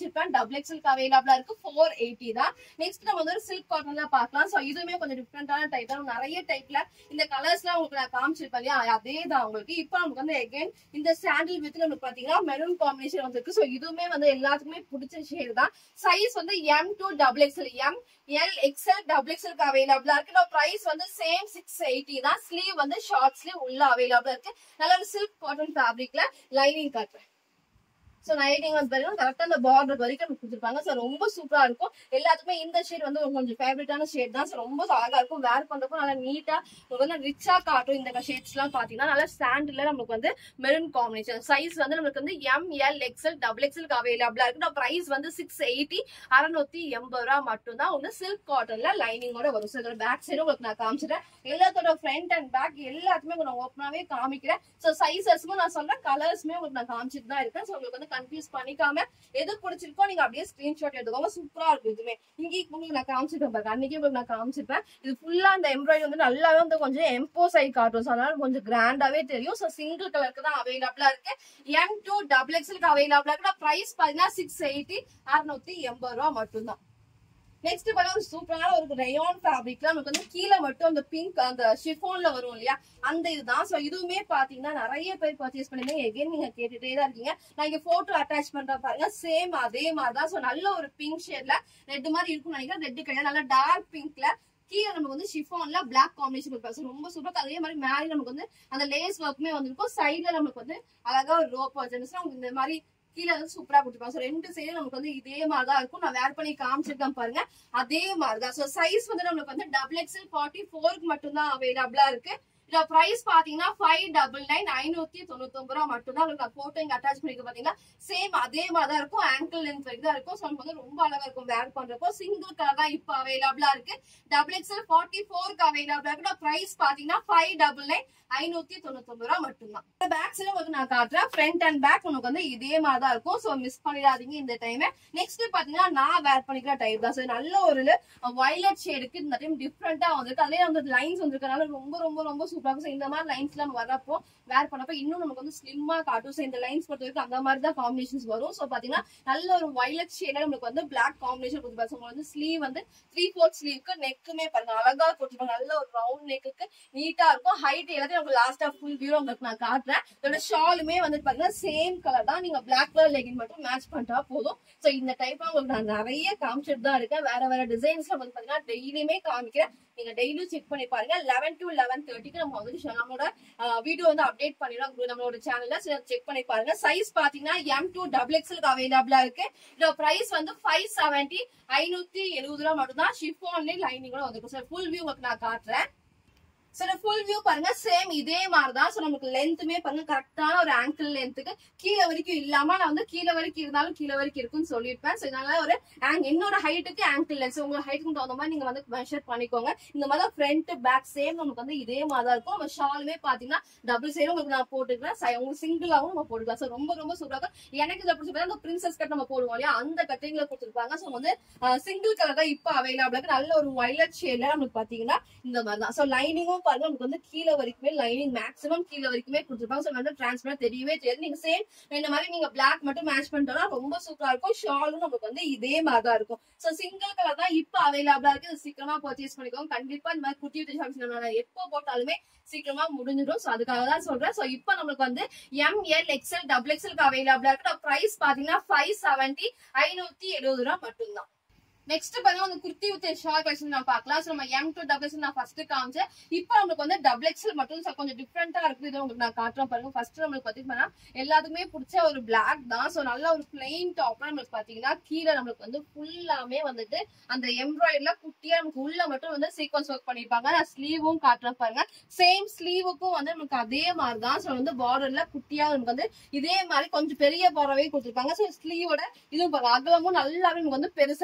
A: காமிச்சிருப்பேன் டபுள் எக்ஸலுக்கு அவைலபிளா இருக்கு ஃபோர் எயிட்டி தான் நெக்ஸ்ட் நம்ம வந்து சில்க் காட்டன்ல பார்க்கலாம் சோ இதுவுமே கொஞ்சம் டிஃப்ரெண்டான டைப் தான் நிறைய டைப்ல இந்த கலர்ஸ்லாம் உங்களுக்கு நான் காமிச்சிருப்பேன் இல்லையா அதே தான் உங்களுக்கு இப்போ நமக்கு வந்து எகைன் இந்த சாண்டில் வித் நமக்கு பாத்தீங்கன்னா மெரூன் காம்பினேஷன் வந்திருக்கு சோ இதுவுமே வந்து எல்லாத்துக்குமே பிடிச்ச ஷேட் தான் சைஸ் வந்து M to double XL M L XL double எக்ஸ்எல்க்கு அவைலபிளா இருக்கு நான் பிரைஸ் வந்து சேம் சிக்ஸ் எயிட்டி தான் ஸ்லீவ் வந்து ஷார்ட் ஸ்லீவ் உள்ள அவைலபிளா இருக்கு நல்ல ஒரு சில்க் காட்டன் ஃபேப்ரிக்ல லைனிங் காட்டுறேன் சோ நைட்டிங் வந்து பாத்தீங்கன்னா கரெக்டா அந்த பார்டர் வரைக்கும் நமக்கு கொடுத்துருப்பாங்க சோ ரொம்ப சூப்பரா இருக்கும் எல்லாத்துக்குமே இந்த ஷேட் வந்து ஒரு கொஞ்சம் ஃபேவரட்டான ஷேட் தான் சோ ரொம்ப அழகா இருக்கும் வேர் பண்றப்போ நல்லா நீட்டா உங்களுக்கு வந்து ரிச்சா காட்டும் இந்த ஷேட்ஸ் எல்லாம் பாத்தீங்கன்னா நல்லா ஸ்டாண்ட்ல நமக்கு வந்து மெரூன் காம்பினேஷன் சைஸ் வந்து நமக்கு வந்து M L XL double XL அவைலபிளா இருக்கு பிரைஸ் வந்து சிக்ஸ் எயிட்டி அறுநூத்தி எண்பது ரூபா மட்டும் தான் ஒன்று சில்க் காட்டன்ல லைனிங்கோட வரும் ஸோ இதோட பேக் சைடும் உங்களுக்கு நான் காமிச்சிட்டேன் எல்லாத்தோட ஃப்ரண்ட் அண்ட் பேக் எல்லாத்துமே உங்களுக்கு நான் ஓப்பனாவே காமிக்கிறேன் ஸோ சைசஸ்மே நான் சொல்றேன் கலர்ஸ்மே உங்களுக்கு நான் காமிச்சிட்டு தான் இருக்கேன் ஸோ உங்களுக்கு வந்து கன்ஃபியூஸ் பண்ணிக்காம எது பிடிச்சிருக்கோ நீங்க அப்படியே ஸ்கிரீன்ஷாட் எடுத்துக்கோங்க சூப்பரா இருக்கும் இதுவுமே இங்கே உங்களுக்கு நான் காமிச்சிருப்பேன் பாருங்க அன்னைக்கு உங்களுக்கு நான் காமிச்சிருப்பேன் இது ஃபுல்லா அந்த எம்ப்ராய்டரி வந்து நல்லாவே வந்து கொஞ்சம் எம்போஸ் ஆகி காட்டும் ஸோ அதனால கொஞ்சம் கிராண்டாவே தெரியும் ஸோ சிங்கிள் கலருக்கு தான் அவைலபிளா இருக்கு எம் டூ டபுள் எக்ஸ்எல்க்கு அவைலபிளா இருக்கு பிரைஸ் பாத்தீங்கன்னா சிக்ஸ் எயிட்டி அறுநூத்தி எண்பது ரூபா மட்டும்தான் நெக்ஸ்ட் பார்த்தா ஒரு சூப்பரான ஒரு ரயான் ஃபேப்ரிக்ல நமக்கு வந்து கீழே மட்டும் அந்த பிங்க் அந்த ஷிஃபோன்ல வரும் இல்லையா அந்த இதுதான் சோ இதுவுமே பாத்தீங்கன்னா நிறைய பேர் பர்ச்சேஸ் பண்ணிருந்தீங்க எகைன் நீங்க கேட்டுட்டே தான் இருக்கீங்க நான் இங்க போட்டோ அட்டாச் பண்ற பாருங்க சேம் அதே மாதிரி தான் சோ நல்ல ஒரு பிங்க் ஷேட்ல ரெட் மாதிரி இருக்கும்னு நினைக்கிறேன் ரெட் கிடையாது நல்ல டார்க் பிங்க்ல கீழே நமக்கு வந்து ஷிஃபான்ல பிளாக் காம்பினேஷன் கொடுப்பாங்க ரொம்ப சூப்பரா அதே மாதிரி மேலே நமக்கு வந்து அந்த லேஸ் ஒர்க்குமே வந்திருக்கும் சைட்ல நமக்கு வந்து அழகா ஒரு ரோப் வச்சிருந்துச்சுன்னா உங்களுக்கு இந்த மாதிரி கீழே வந்து சூப்பரா கொடுத்துருப்பாங்க ஸோ ரெண்டு சைடும் நமக்கு வந்து இதே மாதிரி தான் இருக்கும் நான் வேர் பண்ணி காமிச்சிருக்கேன் பாருங்க அதே மாதிரி தான் ஸோ சைஸ் வந்து நமக்கு வந்து டபுள் எக்ஸ்எல் ஃபார்ட்டி ஃபோருக்கு மட்டும் தான் அவைலபிளா இருக்கு இதோட பிரைஸ் பாத்தீங்கன்னா ஃபைவ் டபுள் நைன் ஐநூத்தி தொண்ணூத்தி ஒன்பது ரூபா மட்டும் தான் உங்களுக்கு போட்டோ இங்க அட்டாச் பண்ணிக்க பாத்தீங்கன்னா சேம் அதே மாதிரி தான் இருக்கும் ஆங்கிள் லென்த் வரைக்கும் தான் இருக்கும் ஸோ நமக்கு வந்து ரொம்ப அழகா இருக்கும் வேர் பண்றப்போ சிங்கிள் கலர் தான் இப்போ அவைலபிளா இருக்கு டபுள் எக்ஸ்எல் ஃபார்ட்டி ஃபோருக்கு அவைலபிளா இருக்கு பிரைஸ் பாத்தீங்கன்னா ஃபைவ் டபுள் நைன் ஐநூத்தி தொண்ணூத்தி ஒன்பது ரூபா மட்டும்தான் பேக் சைடு வந்து நான் காட்டுறேன் ஃப்ரண்ட் அண்ட் பேக் உனக்கு வந்து இதே மாதிரி தான் இருக்கும் ஸோ மிஸ் பண்ணிடாதீங்க இந்த டைம் நெக்ஸ்ட் பாத்தீங்கன்னா நான் வேர் பண்ணிக்கிற டைப் தான் ஸோ நல்ல ஒரு வயலட் ஷேடுக்கு இந்த டைம் டிஃப்ரெண்டா வந்திருக்கு அதுலயே வந்து லைன்ஸ் வந்திருக்கனால ரொம்ப ரொம்ப ரொம்ப சூப்பரா இருக்கும் ஸோ இந்த மாதிரி லைன்ஸ் எல்லாம் வரப்போ வேர் பண்ணப்போ இன்னும் நமக்கு வந்து ஸ்லிம்மா காட்டும் ஸோ இந்த லைன்ஸ் பொறுத்த வரைக்கும் அந்த மாதிரி தான் காம்பினேஷன்ஸ் வரும் ஸோ பாத்தீங்கன்னா நல்ல ஒரு வயலட் ஷேட்ல நமக்கு வந்து பிளாக் காம்பினேஷன் கொடுத்துருப்பாங்க உங்களுக்கு வந்து ஸ்லீவ் வந்து த்ரீ ஃபோர்த் ஸ்லீவ்க்கு நெக்குமே பாருங்க அழகா கொடுத்துருப்பாங்க நல்ல ஒரு ரவுண்ட் நெக்குக்கு நீட்டா இருக்கும் ஹைட் எல்லாத்தையும் உங்களுக்கு லாஸ்டா ஃபுல் வியூ உங்களுக்கு நான் காட்டுறேன் இதோட ஷாலுமே வந்து பாத்தீங்கன்னா சேம் கலர் தான் நீங்க பிளாக் கலர் லெகின் மட்டும் மேட்ச் பண்ணிட்டா போதும் சோ இந்த டைப் உங்களுக்கு நான் நிறைய காமிச்சிட்டு தான் இருக்கேன் வேற வேற டிசைன்ஸ்ல வந்து பாத்தீங்கன்னா டெய்லியுமே காமிக்கிறேன் நீங்க டெய்லியும் செக் பண்ணி பாருங்க லெவன் டு லெவன் தேர்ட்டிக்கு நம்ம வந்து நம்மளோட வீடியோ வந்து அப்டேட் பண்ணிடுவோம் நம்மளோட சேனல்ல செக் பண்ணி பாருங்க சைஸ் பாத்தீங்கன்னா எம் டூ டபுள் எக்ஸ்எல் அவைலபிளா இருக்கு இதோட பிரைஸ் வந்து ஃபைவ் செவன்டி ஐநூத்தி எழுபது ரூபா மட்டும் தான் ஷிஃபான்லயே லைனிங்கோட வந்துருக்கும் சார் ஃபுல் வியூ உங்களுக்கு நான் காட்டுறேன் சோ ஃபுல் வியூ பாருங்க சேம் இதே மாதிரி தான் சோ நமக்கு லென்த்துமே பாருங்க கரெக்டான ஒரு ஆங்கிள் லென்த்துக்கு கீழே வரைக்கும் இல்லாம நான் வந்து கீழே வரைக்கும் இருந்தாலும் கீழே வரைக்கும் இருக்கும்னு சொல்லியிருப்பேன் சோ இதனால ஒரு என்னோட ஹைட்டுக்கு ஆங்கிள் லென்ஸ் உங்க ஹைட்டுக்கு தகுந்த மாதிரி நீங்க வந்து மெஷர் பண்ணிக்கோங்க இந்த மாதிரி ஃப்ரண்ட் பேக் சேம் நமக்கு வந்து இதே மாதிரி தான் இருக்கும் நம்ம ஷாலுமே பாத்தீங்கன்னா டபுள் சைடும் உங்களுக்கு நான் போட்டுக்கிறேன் உங்களுக்கு சிங்கிளாவும் நம்ம போட்டுக்கலாம் சோ ரொம்ப ரொம்ப சூப்பரா இருக்கும் எனக்கு இதை பிடிச்ச அந்த பிரின்சஸ் கட் நம்ம போடுவோம் இல்லையா அந்த கட்டிங்ல கொடுத்துருப்பாங்க சோ வந்து சிங்கிள் கலர் தான் இப்போ அவைலபிள் இருக்கு நல்ல ஒரு வயலட் ஷேட்ல நமக்கு பாத்தீங்கன்னா இந்த மாதிரி தான் சோ லைனிங்கும் பாருங்க நமக்கு வந்து கீழே வரைக்குமே லைனிங் மேக்ஸிமம் கீழே வரைக்குமே கொடுத்துருப்பாங்க ஸோ வந்து டிரான்ஸ்பரண்ட் தெரியவே தெரியாது நீங்க சேம் இந்த மாதிரி நீங்க பிளாக் மட்டும் மேட்ச் பண்ணிட்டோம்னா ரொம்ப சூப்பரா இருக்கும் ஷாலும் நமக்கு வந்து இதே மாதிரி தான் இருக்கும் ஸோ சிங்கிள் கலர் தான் இப்போ அவைலபிளா இருக்கு இது சீக்கிரமா பர்ச்சேஸ் பண்ணிக்கோங்க கண்டிப்பா இந்த மாதிரி குட்டி குட்டி ஷாப்ஸ் நம்ம எப்போ போட்டாலுமே சீக்கிரமா முடிஞ்சிடும் ஸோ அதுக்காக தான் சொல்றேன் ஸோ இப்போ நம்மளுக்கு வந்து எம் எல் எக்ஸ்எல் டபுள் எக்ஸ்எல்க்கு அவைலபிளா இருக்கு பிரைஸ் பாத்தீங்கன்னா ஃபைவ் செவன்டி ஐநூத்தி எழுபது ரூபா மட்டும்தான் நெக்ஸ்ட் பாத்தீங்கன்னா வந்து குர்த்தி வித் ஷார்ட் கலெக்ஷன் நான் பார்க்கலாம் ஸோ நம்ம எம் டூ டபுள் எக்ஸ் நான் ஃபர்ஸ்ட் காமிச்சேன் இப்போ நம்மளுக்கு வந்து டபுள் எக்ஸ்எல் மட்டும் so கொஞ்சம் டிஃப்ரெண்டா இருக்கு இது உங்களுக்கு நான் காட்டுறேன் பாருங்க ஃபர்ஸ்ட் நம்மளுக்கு பாத்தீங்கன்னா எல்லாத்துக்குமே பிடிச்ச ஒரு பிளாக் தான் ஸோ நல்ல ஒரு பிளெயின் டாப்ல நம்மளுக்கு பாத்தீங்கன்னா கீழே நம்மளுக்கு வந்து ஃபுல்லாமே வந்துட்டு அந்த எம்ப்ராய்டர்ல குட்டியா நமக்கு உள்ள மட்டும் வந்து சீக்வன்ஸ் ஒர்க் பண்ணிருப்பாங்க நான் ஸ்லீவும் காட்டுறேன் பாருங்க சேம் ஸ்லீவுக்கும் வந்து நமக்கு அதே மாதிரி தான் ஸோ வந்து பார்டர்ல குட்டியா நமக்கு வந்து இதே மாதிரி கொஞ்சம் பெரிய பார்டரவே கொடுத்துருப்பாங்க ஸோ ஸ்லீவோட இதுவும் பாருங்க அகலமும் நல்லாவே நமக்கு வந்து பெருசா இருக்கும் ஸோ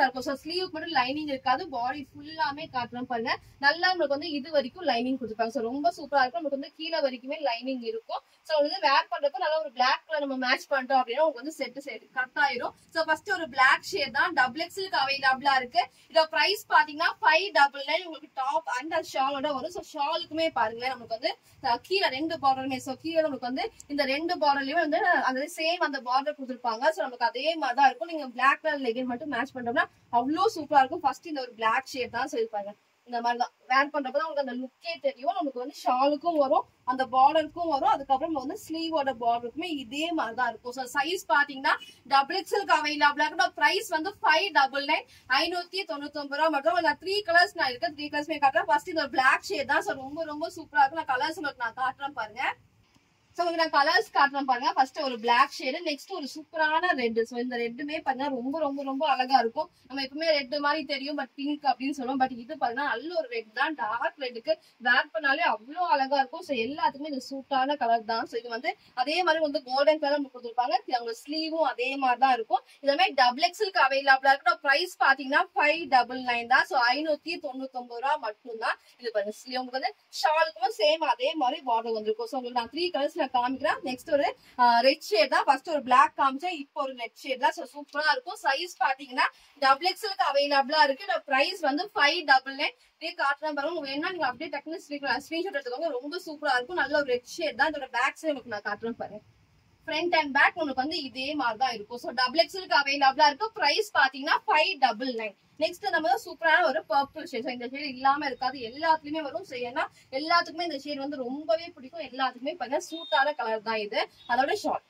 A: ஸ்லீவ் மட்டும் லைனிங் இருக்காது பாடி ஃபுல்லாமே காட்டுறோம் பாருங்க நல்லா உங்களுக்கு வந்து இது வரைக்கும் லைனிங் கொடுத்துருப்பாங்க ஸோ ரொம்ப சூப்பரா இருக்கும் நமக்கு வந்து கீழே வரைக்குமே லைனிங் இருக்கும் ஸோ வந்து வேர் பண்றப்ப நல்லா ஒரு பிளாக் கலர் நம்ம மேட்ச் பண்ணிட்டோம் அப்படின்னா உங்களுக்கு வந்து செட் செட் கரெக்ட் ஆயிரும் ஸோ ஃபர்ஸ்ட் ஒரு பிளாக் ஷேட் தான் டபுள் எக்ஸலுக்கு அவைலபிளா இருக்கு இதோட பிரைஸ் பாத்தீங்கன்னா ஃபைவ் டபுள் நைன் உங்களுக்கு டாப் அண்ட் ஷாலோட வரும் ஸோ ஷாலுக்குமே பாருங்களேன் நமக்கு வந்து அஹ், கீழே ரெண்டு பார்டருமே ஸோ கீழே நமக்கு வந்து இந்த ரெண்டு பார்டர்லயுமே வந்து அந்த சேம் அந்த பார்டர் கொடுத்துருப்பாங்க ஸோ நமக்கு அதே மாதிரி தான் இருக்கும் நீங்க பிளாக் கலர் லெகின் மட்டும் மேட்ச் பண்றோம்னா அவ்வளோ சூப்பரா இருக்கும் ஃபர்ஸ்ட் இந்த ஒரு பிளாக் ஷேட் தான் சொல்லிருப்பாங்க இந்த மாதிரி தான் வேர் பண்றப்ப தான் உங்களுக்கு அந்த லுக்கே தெரியும் நமக்கு வந்து ஷாலுக்கும் வரும் அந்த பார்டருக்கும் வரும் அதுக்கப்புறம் வந்து ஸ்லீவோட பார்டருக்குமே இதே மாதிரி தான் இருக்கும் ஸோ சைஸ் பாத்தீங்கன்னா டபுள் எக்ஸலுக்கு அவைலபிளா இருக்கும் பிரைஸ் வந்து ஃபைவ் டபுள் நைன் ஐநூத்தி தொண்ணூத்தி ஒன்பது ரூபா மட்டும் நான் த்ரீ கலர்ஸ் நான் இருக்கேன் த்ரீ கலர்ஸ்மே காட்டுறேன் ஃபர்ஸ்ட் இந்த பிளாக் ஷேட் தான் ஸோ ரொம்ப ரொம்ப சூப்பரா இருக்கும் நான் கலர்ஸ் உங்களுக்கு நான் காட்டுறேன் பாருங்க ஸோ உங்களுக்கு நான் கலர்ஸ் காட்டுறேன் பாருங்க ஃபர்ஸ்ட் ஒரு பிளாக் ஷேடு நெக்ஸ்ட் ஒரு சூப்பரான ரெட் ஸோ இந்த ரெட்டுமே பாருங்க ரொம்ப ரொம்ப ரொம்ப அழகா இருக்கும் நம்ம எப்பவுமே ரெட் மாதிரி தெரியும் பட் பிங்க் அப்படின்னு சொல்லுவோம் பட் இது பாருங்க நல்ல ஒரு ரெட் தான் டார்க் ரெட்டுக்கு வேர் பண்ணாலே அவ்வளோ அழகா இருக்கும் ஸோ எல்லாத்துக்குமே இது சூட்டான கலர் தான் ஸோ இது வந்து அதே மாதிரி வந்து கோல்டன் கலர் நமக்கு கொடுத்துருப்பாங்க அவங்க ஸ்லீவும் அதே மாதிரி தான் இருக்கும் இதுமே டபுள் எக்ஸலுக்கு அவைலபிளா இருக்கு பிரைஸ் பாத்தீங்கன்னா ஃபைவ் டபுள் நைன் தான் ஸோ ஐநூத்தி தொண்ணூத்தி ஒன்பது ரூபா மட்டும்தான் இது பாருங்க ஸ்லீவ் உங்களுக்கு வந்து ஷாலுக்கும் சேம் அதே மாதிரி பார்டர் வந்திருக்கும் ஸோ உங்களுக்கு நான் த்ரீ கலர்ஸ் நான் காமிக்கிறேன் நெக்ஸ்ட் ஒரு ரெட் ஷேட் தான் ஃபர்ஸ்ட் ஒரு பிளாக் காமிச்சேன் இப்போ ஒரு ரெட் ஷேட் தான் ஸோ சூப்பரா இருக்கும் சைஸ் பாத்தீங்கன்னா டபுள் எக்ஸலுக்கு அவைலபிளா இருக்கு இதோட பிரைஸ் வந்து ஃபைவ் டபுள் நைன் இதே காட்டுறேன் பாருங்க உங்களுக்கு வேணா நீங்க அப்படியே டக்குனு ஸ்கிரீன்ஷாட் எடுத்துக்கோங்க ரொம்ப சூப்பரா இருக்கும் நல்ல ஒரு ரெட் ஷேட் தான் இதோட பேக் சைடு உங்களுக்கு நான் காட்டுறேன் பாருங்க ஃப்ரண்ட் அண்ட் பேக் உங்களுக்கு வந்து இதே மாதிரி தான் இருக்கும் ஸோ டபுள் எக்ஸலுக்கு அவைலபிளா இருக்கு பிரைஸ் பாத்தீங்கன்னா ஃபைவ் டபுள் நைன் நெக்ஸ்ட் நம்ம சூப்பரான ஒரு பர்பிள் ஷேட் இந்த ஷேட் இல்லாம இருக்காது எல்லாத்துலயுமே வரும் ஸோ ஏன்னா எல்லாத்துக்குமே இந்த ஷேட் வந்து ரொம்பவே பிடிக்கும் எல்லாத்துக்குமே பாத்தீங்கன்னா சூட்டான கலர் தான் இது அதோட ஷார்ட்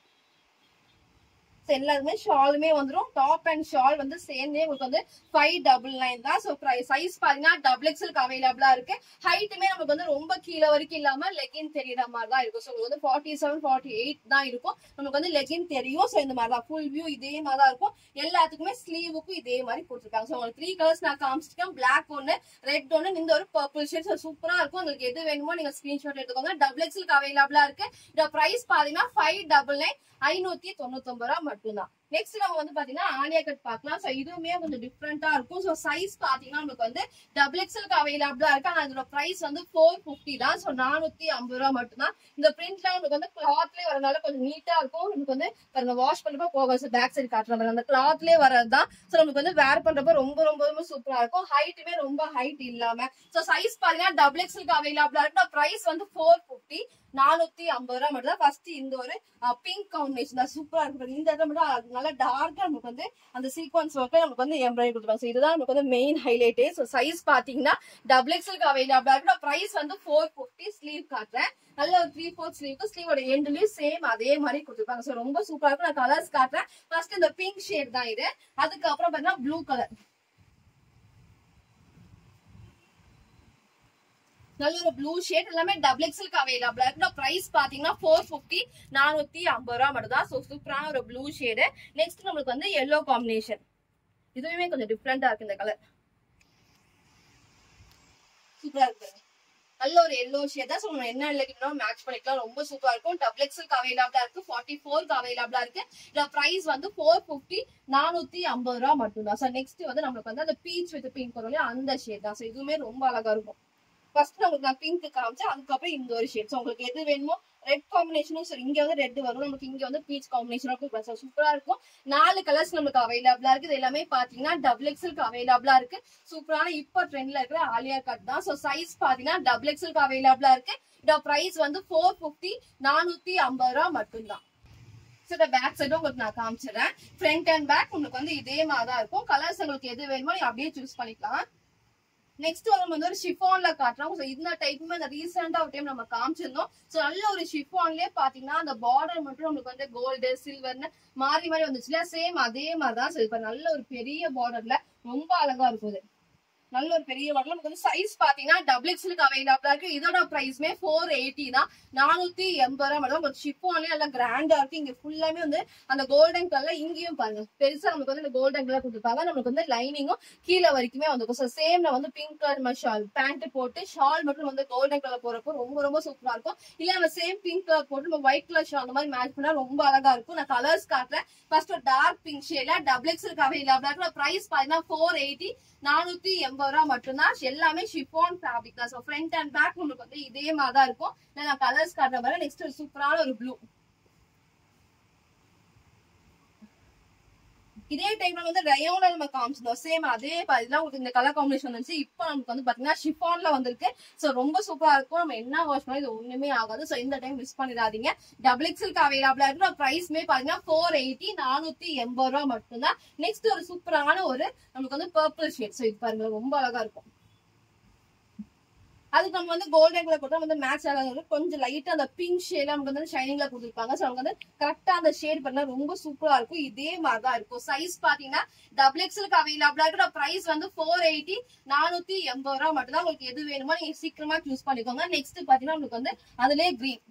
A: ஸோ எல்லாருமே ஷாலுமே வந்துடும் டாப் அண்ட் ஷால் வந்து சேர்ந்தே உங்களுக்கு வந்து ஃபைவ் டபுள் நைன் தான் ஸோ சைஸ் பாத்தீங்கன்னா டபுள் எக்ஸலுக்கு அவைலபிளா இருக்கு ஹைட்டுமே நமக்கு வந்து ரொம்ப கீழே வரைக்கும் இல்லாம லெகின் தெரியற மாதிரி தான் இருக்கும் ஸோ உங்களுக்கு வந்து ஃபார்ட்டி செவன் ஃபார்ட்டி எயிட் தான் இருக்கும் நமக்கு வந்து லெகின் தெரியும் ஸோ இந்த மாதிரி தான் ஃபுல் வியூ இதே மாதிரி தான் இருக்கும் எல்லாத்துக்குமே ஸ்லீவுக்கும் இதே மாதிரி கொடுத்துருக்காங்க ஸோ உங்களுக்கு த்ரீ கலர்ஸ் நான் காமிச்சிருக்கேன் பிளாக் ஒன்று ரெட் ஒன்று இந்த ஒரு பர்பிள் ஷேட் ஸோ சூப்பரா இருக்கும் உங்களுக்கு எது வேணுமோ நீங்க ஸ்கிரீன்ஷாட் எடுத்துக்கோங்க டபுள் எக்ஸலுக்கு அவைலபிளா இருக்கு இதோட பிரைஸ் பாத்தீங்கன்னா ஃபைவ் டபுள் நைன் ஐநூத்தி தொண்ணூத்தி ஒன்பது ரூபா மட்டும்தான் நெக்ஸ்ட் நம்ம வந்து பாத்தீங்கன்னா ஆலியா கட் பார்க்கலாம் சோ இதுவுமே கொஞ்சம் டிஃப்ரெண்டா இருக்கும் சோ சைஸ் பாத்தீங்கன்னா நமக்கு வந்து டபுள் எக்ஸ்எல்க்கு அவைலபிளா இருக்கு ஆனா இதோட பிரைஸ் வந்து ஃபோர் பிப்டி தான் சோ நானூத்தி ஐம்பது ரூபா மட்டும்தான் இந்த பிரிண்ட்லாம் நமக்கு வந்து கிளாத்லயே வரனால கொஞ்சம் நீட்டா இருக்கும் நமக்கு வந்து பாருங்க வாஷ் பண்றப்ப போக பேக் சைடு காட்டுற மாதிரி அந்த கிளாத்லயே வரதுதான் சோ நமக்கு வந்து வேர் பண்றப்ப ரொம்ப ரொம்ப ரொம்ப சூப்பரா இருக்கும் ஹைட்டுமே ரொம்ப ஹைட் இல்லாம சோ சைஸ் பாத்தீங்கன்னா டபுள் எக்ஸ்எல்க்கு அவைலபிளா இருக்கு பிரைஸ் வந்து ஃபோர் பிப்டி நானூத்தி ஐம்பது ரூபா மட்டும் தான் ஃபர்ஸ்ட் இந்த ஒரு பிங்க் காம்பினேஷன் தான் சூப்பரா இருக்கு பாருங்க. இந்த இடத்துல மட்டும் நல்லா டார்க்கா நமக்கு வந்து அந்த சீக்வன்ஸ் ஒர்க்ல நமக்கு வந்து எம்ப்ராய்டரி கொடுத்துருப்பாங்க So இதுதான் நமக்கு வந்து மெயின் ஹைலைட்டே ஸோ சைஸ் பாத்தீங்கன்னா டபுள் எக்ஸ்எல்க்கு அவைலபிளா இருக்கு பிரைஸ் வந்து ஃபோர் ஃபிஃப்டி ஸ்லீவ் காட்டுறேன் நல்ல ஒரு த்ரீ ஃபோர்த் ஸ்லீவ்க்கு ஸ்லீவோட எண்ட்லயும் சேம் அதே மாதிரி கொடுத்துருப்பாங்க ஸோ ரொம்ப சூப்பரா இருக்கும் நான் கலர்ஸ் காட்டுறேன் ஃபர்ஸ்ட் இந்த பிங்க் ஷேட் தான் இது அதுக்கப்புறம் பாத்தீங்கன்னா ப்ளூ கலர் நல்ல ஒரு ப்ளூ ஷேட் எல்லாமே டபுள் எக்ஸ்எல்க்கு அவைலபிளா இருக்கு பிரைஸ் பாத்தீங்கன்னா ஃபோர் ஃபிஃப்டி நானூத்தி ஐம்பது ரூபா மட்டும் தான் ஸோ சூப்பரான ஒரு ப்ளூ ஷேடு நெக்ஸ்ட் நம்மளுக்கு வந்து எல்லோ காம்பினேஷன் இதுவுமே கொஞ்சம் டிஃப்ரெண்டா இருக்கு இந்த கலர் சூப்பரா இருக்கு நல்ல ஒரு எல்லோ ஷேட் தான் ஸோ நம்ம என்ன இல்லைன்னா மேட்ச் பண்ணிக்கலாம் ரொம்ப சூப்பரா இருக்கும் டபுள் எக்ஸ்எல்க்கு அவைலபிளா இருக்கு ஃபார்ட்டி ஃபோர்க்கு அவைலபிளா இருக்கு இதோட பிரைஸ் வந்து ஃபோர் ஃபிஃப்டி நானூத்தி ஐம்பது ரூபா மட்டும் தான் ஸோ நெக்ஸ்ட் வந்து நம்மளுக்கு வந்து அந்த பீச் வித் பிங்க் வரும் இல்லையா அந்த ஷேட் தான் ஸோ இதுவுமே ரொம்ப அழகா இருக்கும் ஃபர்ஸ்ட் உங்களுக்கு நான் பிங்க் காமிச்சேன் அதுக்கப்புறம் இந்த ஒரு ஷேட் ஸோ உங்களுக்கு எது வேணுமோ ரெட் காம்பினேஷனும் சரி இங்க வந்து ரெட் வரும் நமக்கு இங்க வந்து பீச் காம்பினேஷனும் இருக்கும் சூப்பரா இருக்கும் நாலு கலர்ஸ் நமக்கு அவைலபிளா இருக்கு இது எல்லாமே பாத்தீங்கன்னா டபுள் எக்ஸ்எல்க்கு அவைலபிளா இருக்கு சூப்பரான இப்போ ட்ரெண்ட்ல இருக்கிற ஆலியா கட் தான் ஸோ சைஸ் பாத்தீங்கன்னா டபுள் எக்ஸ்எல்க்கு அவைலபிளா இருக்கு இதோட பிரைஸ் வந்து ஃபோர் ஃபிஃப்டி நானூத்தி ஐம்பது ரூபா மட்டும்தான் ஸோ பேக் சைடும் உங்களுக்கு நான் காமிச்சிடுறேன் ஃப்ரண்ட் அண்ட் பேக் உங்களுக்கு வந்து இதே மாதிரி தான் இருக்கும் கலர்ஸ் உங்களுக்கு எது வேணுமோ நீங்க அப்படியே சூஸ் பண்ணிக்கலாம் நெக்ஸ்ட் நம்ம வந்து ஒரு ஷிஃபான்ல காட்டுறோம் ஸோ இந்த டைப்புமே அந்த ரீசெண்டா ஒரு டைம் நம்ம காமிச்சிருந்தோம் ஸோ நல்ல ஒரு ஷிஃபான்லயே பாத்தீங்கன்னா அந்த பார்டர் மட்டும் நமக்கு வந்து கோல்டு சில்வர்னு மாறி மாறி வந்துச்சுல சேம் அதே மாதிரி தான் ஸோ இப்ப நல்ல ஒரு பெரிய பார்டர்ல ரொம்ப அழகா இருக்குது நல்ல ஒரு பெரிய பாட்டில் நமக்கு வந்து சைஸ் பாத்தீங்கன்னா டபுள் எக்ஸ்லுக்கு அவைலபிளா இருக்கு இதோட பிரைஸ்மே ஃபோர் எயிட்டி தான் நானூத்தி எண்பது ரூபா மட்டும் உங்களுக்கு ஷிப்பான்லயே நல்லா கிராண்டா இருக்கு இங்க ஃபுல்லாமே வந்து அந்த கோல்டன் கலர்ல இங்கேயும் பாருங்க பெருசா நமக்கு வந்து இந்த கோல்டன் கலர் கொடுத்துருப்பாங்க நமக்கு வந்து லைனிங்கும் கீழே வரைக்குமே வந்து ஸோ சேம்ல வந்து பிங்க் கலர் ஷால் பேண்ட் போட்டு ஷால் மட்டும் வந்து கோல்டன் கலர் போறப்போ ரொம்ப ரொம்ப சூப்பரா இருக்கும் இல்ல நம்ம சேம் பிங்க் கலர் போட்டு நம்ம ஒயிட் கலர் ஷால் அந்த மாதிரி மேட்ச் பண்ணா ரொம்ப அழகா இருக்கும் நான் கலர்ஸ் காட்டுறேன் ஃபர்ஸ்ட் ஒரு டார்க் பிங்க் ஷேட்ல டபுள் எக்ஸ்எல் அவைலபிளா இருக்கு பிரைஸ் பாத்தீங்கன்னா ஃபோர் எயிட்டி நானூத்தி எண்பது ரூபா மட்டும்தான் எல்லாமே ஷிஃபான் ஃபேப்ரிக் தான் ஸோ ஃப்ரண்ட் அண்ட் பேக் உங்களுக்கு வந்து இதே மாதிரி தான் இருக்கும் இல்ல நான் கலர்ஸ் காட்டுற மாதிரி நெக்ஸ்ட் ஒரு சூப்பரான ஒரு ப்ளூ இதே டைம்ல வந்து ரயோன்ல நம்ம காமிச்சிருந்தோம் சேம் அதே இதெல்லாம் உங்களுக்கு இந்த கலர் காம்பினேஷன் வந்துச்சு இப்போ நமக்கு வந்து பாத்தீங்கன்னா ஷிஃபான்ல வந்திருக்கு சோ ரொம்ப சூப்பரா இருக்கும் நம்ம என்ன வாஷ் பண்ணாலும் இது ஒண்ணுமே ஆகாது சோ இந்த டைம் மிஸ் பண்ணிடாதீங்க டபுள் எக்ஸ்எல்க்கு அவைலபிளா இருக்கு பிரைஸ்மே பாத்தீங்கன்னா ஃபோர் எயிட்டி நானூத்தி எண்பது ரூபா மட்டும்தான் நெக்ஸ்ட் ஒரு சூப்பரான ஒரு நமக்கு வந்து பர்பிள் ஷேட் சோ இது பாருங்க ரொம்ப அழகா இருக்கும் அதுக்கு நம்ம வந்து கோல்டன் கலர் கொடுத்தா வந்து மேட்ச் ஆகாது கொஞ்சம் லைட்டா அந்த பிங்க் ஷேட் நமக்கு வந்து ஷைனிங்ல கொடுத்துருப்பாங்க ஸோ நமக்கு வந்து கரெக்டா அந்த ஷேட் பண்ணா ரொம்ப சூப்பரா இருக்கும் இதே மாதிரி தான் இருக்கும் சைஸ் பாத்தீங்கன்னா டபுள் எக்ஸ்எலுக்கு அவைலபிளா இருக்கிற பிரைஸ் வந்து ஃபோர் எயிட்டி நானூத்தி எண்பது ரூபா மட்டும் தான் உங்களுக்கு எது வேணுமோ நீங்க சீக்கிரமா சூஸ் பண்ணிக்கோங்க நெக்ஸ்ட் பாத்தீங்கன்னா உங்களுக்கு வந்து அதுலயே கிரீன்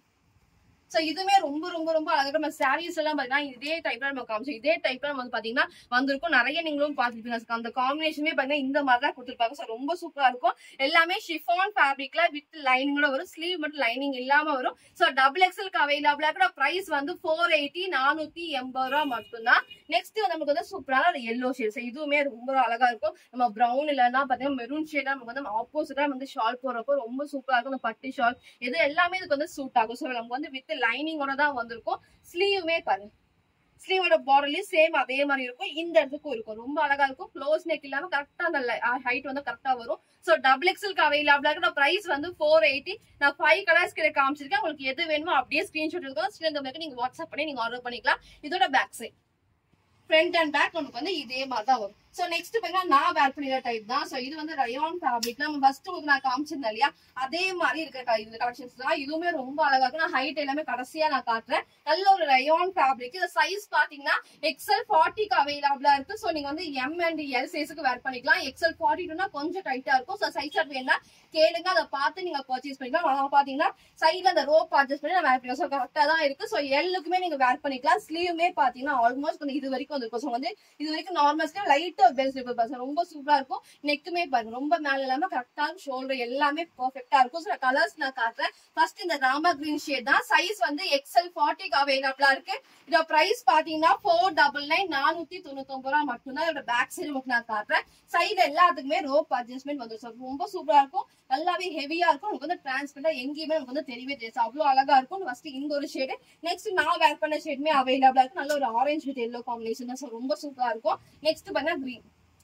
A: சோ இதுவுமே ரொம்ப ரொம்ப ரொம்ப அழகா நம்ம சாரீஸ் எல்லாம் பாத்தீங்கன்னா இதே டைப்ல நம்ம காமிச்சோம் இதே டைப்ல நம்ம வந்து பாத்தீங்கன்னா வந்திருக்கும் நிறைய நீங்களும் பாத்துருப்பீங்க அந்த காம்பினேஷனே பாத்தீங்கன்னா இந்த மாதிரி தான் கொடுத்துருப்பாங்க சோ ரொம்ப சூப்பரா இருக்கும் எல்லாமே ஷிஃபான் ஃபேப்ரிக்ல வித் லைனிங்கோட வரும் ஸ்லீவ் மட்டும் லைனிங் இல்லாம வரும் சோ டபுள் எக்ஸ்எல்க்கு அவைலபிளா இருக்கிற பிரைஸ் வந்து ஃபோர் எயிட்டி நானூத்தி எண்பது ரூபா மட்டும்தான் நெக்ஸ்ட் நமக்கு வந்து சூப்பரான ஒரு எல்லோ ஷேட் இதுவுமே ரொம்ப அழகா இருக்கும் நம்ம ப்ரௌன் இல்லைன்னா பாத்தீங்கன்னா மெரூன் ஷேடா நமக்கு வந்து ஆப்போசிட்டா வந்து ஷால் போடுறப்போ ரொம்ப சூப்பரா இருக்கும் அந்த பட்டு ஷால் இது எல்லாமே இதுக்கு வந்து சூட் ஆகும் ஸோ நமக்கு வந்து வித் லைனிங்கோட தான் வந்திருக்கும் ஸ்லீவுமே பாருங்க ஸ்லீவோட பார்டர்லயும் சேம் அதே மாதிரி இருக்கும் இந்த இடத்துக்கும் இருக்கும் ரொம்ப அழகா இருக்கும் க்ளோஸ் நெக் இல்லாம கரெக்டா அந்த ஹைட் வந்து கரெக்டா வரும் சோ டபுள் எக்ஸ்எல்க்கு அவைலபிளா இருக்கு பிரைஸ் வந்து ஃபோர் எயிட்டி நான் ஃபைவ் கலர்ஸ் கிட்ட காமிச்சிருக்கேன் உங்களுக்கு எது வேணுமோ அப்படியே ஸ்கிரீன்ஷாட் இருக்கும் ஸ்ரீநந்தம் நீங்க வாட்ஸ்அப் பண்ணி நீங்க ஆர்டர் பண்ணிக்கலாம் இதோட back side front and back நமக்கு வந்து இதே மாதிரி தான் வரும் சோ நெக்ஸ்ட் பாத்தீங்கன்னா நான் வேர் பண்ணிக்கிற டைப் தான் சோ இது வந்து ரயான் ஃபேப்ரிக் நம்ம ஃபர்ஸ்ட் உங்களுக்கு நான் காமிச்சிருந்தேன் இல்லையா அதே மாதிரி இருக்க இந்த கலெக்ஷன்ஸ் தான் இதுவுமே ரொம்ப அழகா இருக்கும் நான் ஹைட் எல்லாமே கடைசியா நான் காட்டுறேன் நல்ல ஒரு ரயான் ஃபேப்ரிக் இந்த சைஸ் பாத்தீங்கன்னா எக்ஸ்எல் ஃபார்ட்டிக்கு அவைலபிளா இருக்கு சோ நீங்க வந்து எம் அண்ட் எல் சைஸுக்கு வேர் பண்ணிக்கலாம் எக்ஸ்எல் ஃபார்ட்டி டூனா கொஞ்சம் டைட்டா இருக்கும் சோ சைஸ் அது வேணா கேளுங்க அதை பார்த்து நீங்க பர்ச்சேஸ் பண்ணிக்கலாம் ஆனா பாத்தீங்கன்னா சைட்ல அந்த ரோப் அட்ஜஸ்ட் பண்ணி நான் வேர் பண்ணிக்கலாம் ஸோ கரெக்டா தான் இருக்கு ஸோ எல்லுக்குமே நீங்க வேர் பண்ணிக்கலாம் ஸ்லீவுமே பாத்தீங்கன்னா ஆல்மோஸ்ட் கொஞ்சம் இது வரைக்கும் வந்திருக்கும் ஸோ வந்து இது வரைக்கும் நார்மல் ஸ்லீவ் லைட்டா பெல் ஸ்லீவ் பாருங்க ரொம்ப சூப்பரா இருக்கும் நெக்குமே பாருங்க ரொம்ப மேல இல்லாம கரெக்டா ஷோல்டர் எல்லாமே பெர்ஃபெக்டா இருக்கும் ஸோ கலர்ஸ் நான் காட்டுறேன் ஃபர்ஸ்ட் இந்த ராமா கிரீன் ஷேட் தான் சைஸ் வந்து எக்ஸ்எல் ஃபார்ட்டிக்கு அவைலபிளா இருக்கு இதோட பிரைஸ் பாத்தீங்கன்னா ஃபோர் டபுள் நைன் நானூத்தி தொண்ணூத்தி ஒன்பது ரூபா மட்டும்தான் இதோட பேக் சைடு உங்களுக்கு நான் காட்டுறேன் சைடு எல்லாத்துக்குமே ரோப் அட்ஜஸ்ட்மெண்ட் வந்துடும் ஸோ ரொம்ப சூப்பரா இருக்கும் நல்லாவே ஹெவியா இருக்கும் உங்களுக்கு வந்து டிரான்ஸ்பரண்டா எங்கேயுமே நமக்கு வந்து தெரியவே தெரியாது அவ்வளவு அழகா இருக்கும் ஃபர்ஸ்ட் இந்த ஒரு ஷேடு நெக்ஸ்ட் நான் வேர் பண்ண ஷேடுமே அவைலபிளா இருக்கு நல்ல ஒரு ஆரஞ்சு வித் எல்லோ காம்பினேஷன் தான் ஸோ ரொம்ப சூப்பரா இருக்கும் நெக்ஸ்ட் பாருங்க கிரீன்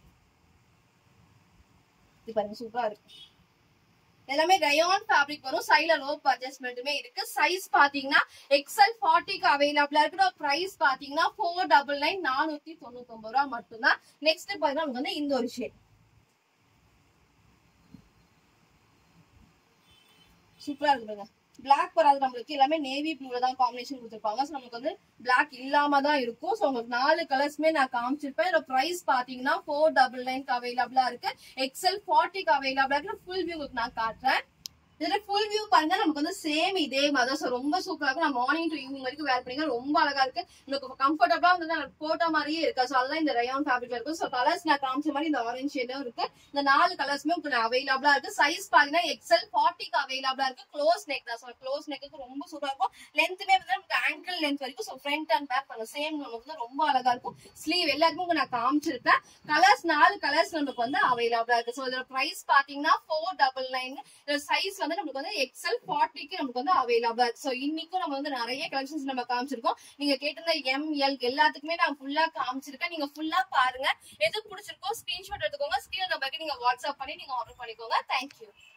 A: இது பாருங்க சூப்பரா இருக்கு எல்லாமே ரயான் ஃபேப்ரிக் வரும் சைட்ல ரோப் அட்ஜஸ்ட்மெண்ட்டுமே இருக்கு சைஸ் பாத்தீங்கன்னா எக்ஸ்எல் ஃபார்ட்டிக்கு அவைலபிளா இருக்கிற பிரைஸ் பாத்தீங்கன்னா ஃபோர் டபுள் நைன் நானூத்தி தொண்ணூத்தி ஒன்பது ரூபா மட்டும்தான் நெக்ஸ்ட் பாத்தீங்கன்னா நமக்கு வந்து இந்த ஒரு ஷேட் சூப்பரா இருக்கு பாருங்க பிளாக் வராது நம்மளுக்கு எல்லாமே நேவி ப்ளூல தான் காம்பினேஷன் கொடுத்துருப்பாங்க ஸோ நமக்கு வந்து பிளாக் இல்லாம தான் இருக்கும் ஸோ உங்களுக்கு நாலு கலர்ஸ்மே நான் காமிச்சிருப்பேன் இதோட பிரைஸ் பாத்தீங்கன்னா ஃபோர் டபுள் நைன்க்கு அவைலபிளா இருக்கு எக்ஸ்எல் ஃபார்ட்டிக்கு அவைலபிளா இருக்கு ஃபுல் வியூ உங்களுக்கு நான் காட்டுறேன் இதுல ஃபுல் வியூ பாருங்க நமக்கு வந்து சேம் இதே மாதிரி தான் ஸோ ரொம்ப சூப்பரா இருக்கும் நான் மார்னிங் டு ஈவினிங் வரைக்கும் வேர் பண்ணிங்க ரொம்ப அழகா இருக்கு உங்களுக்கு கம்ஃபர்டபுளா வந்து நான் போட்ட மாதிரியே இருக்கு ஸோ அதெல்லாம் இந்த ரயான் ஃபேப்ரிக்ல இருக்கும் ஸோ கலர்ஸ் நான் காமிச்ச மாதிரி இந்த ஆரஞ்சு ஷேடும் இருக்கு இந்த நாலு கலர்ஸ்மே உங்களுக்கு அவைலபிளா இருக்கு சைஸ் பாத்தீங்கன்னா எக்ஸ்எல் ஃபார்ட்டிக்கு அவைலபிளா இருக்கு க்ளோஸ் நெக் தான் ஸோ க்ளோஸ் நெக்கு ரொம்ப சூப்பரா இருக்கும் லென்த்துமே வந்து நமக்கு ஆங்கிள் லென்த் வரைக்கும் ஸோ ஃப்ரண்ட் அண்ட் பேக் பண்ண சேம் நமக்கு வந்து ரொம்ப அழகா இருக்கும் ஸ்லீவ் எல்லாத்துக்கும் நான் காமிச்சிருப்பேன் கலர்ஸ் நாலு கலர்ஸ் நமக்கு வந்து அவைலபிளா இருக்கு ஸோ இதோட பிரைஸ் பாத்தீங்கன்னா ஃபோர் டபுள் நைன் இதோட சைஸ் வந்து நமக்கு வந்து எக்ஸ்எல் ஃபார்ட்டிக்கு நமக்கு வந்து அவைலபிளா இருக்கு ஸோ இன்னைக்கும் நம்ம வந்து நிறைய கலெக்ஷன்ஸ் நம்ம காமிச்சிருக்கோம் நீங்க கேட்டிருந்த எம் எல் எல்லாத்துக்குமே நான் ஃபுல்லா காமிச்சிருக்கேன் நீங்க ஃபுல்லா பாருங்க எது பிடிச்சிருக்கோ ஸ்கிரீன்ஷாட் எடுத்துக்கோங்க ஸ்கிரீன் நம்பருக்கு நீங்க வாட்ஸ்அப் பண்ணி நீங்க ஆர்டர் பண்ணிக்கோங்க தேங்க்யூ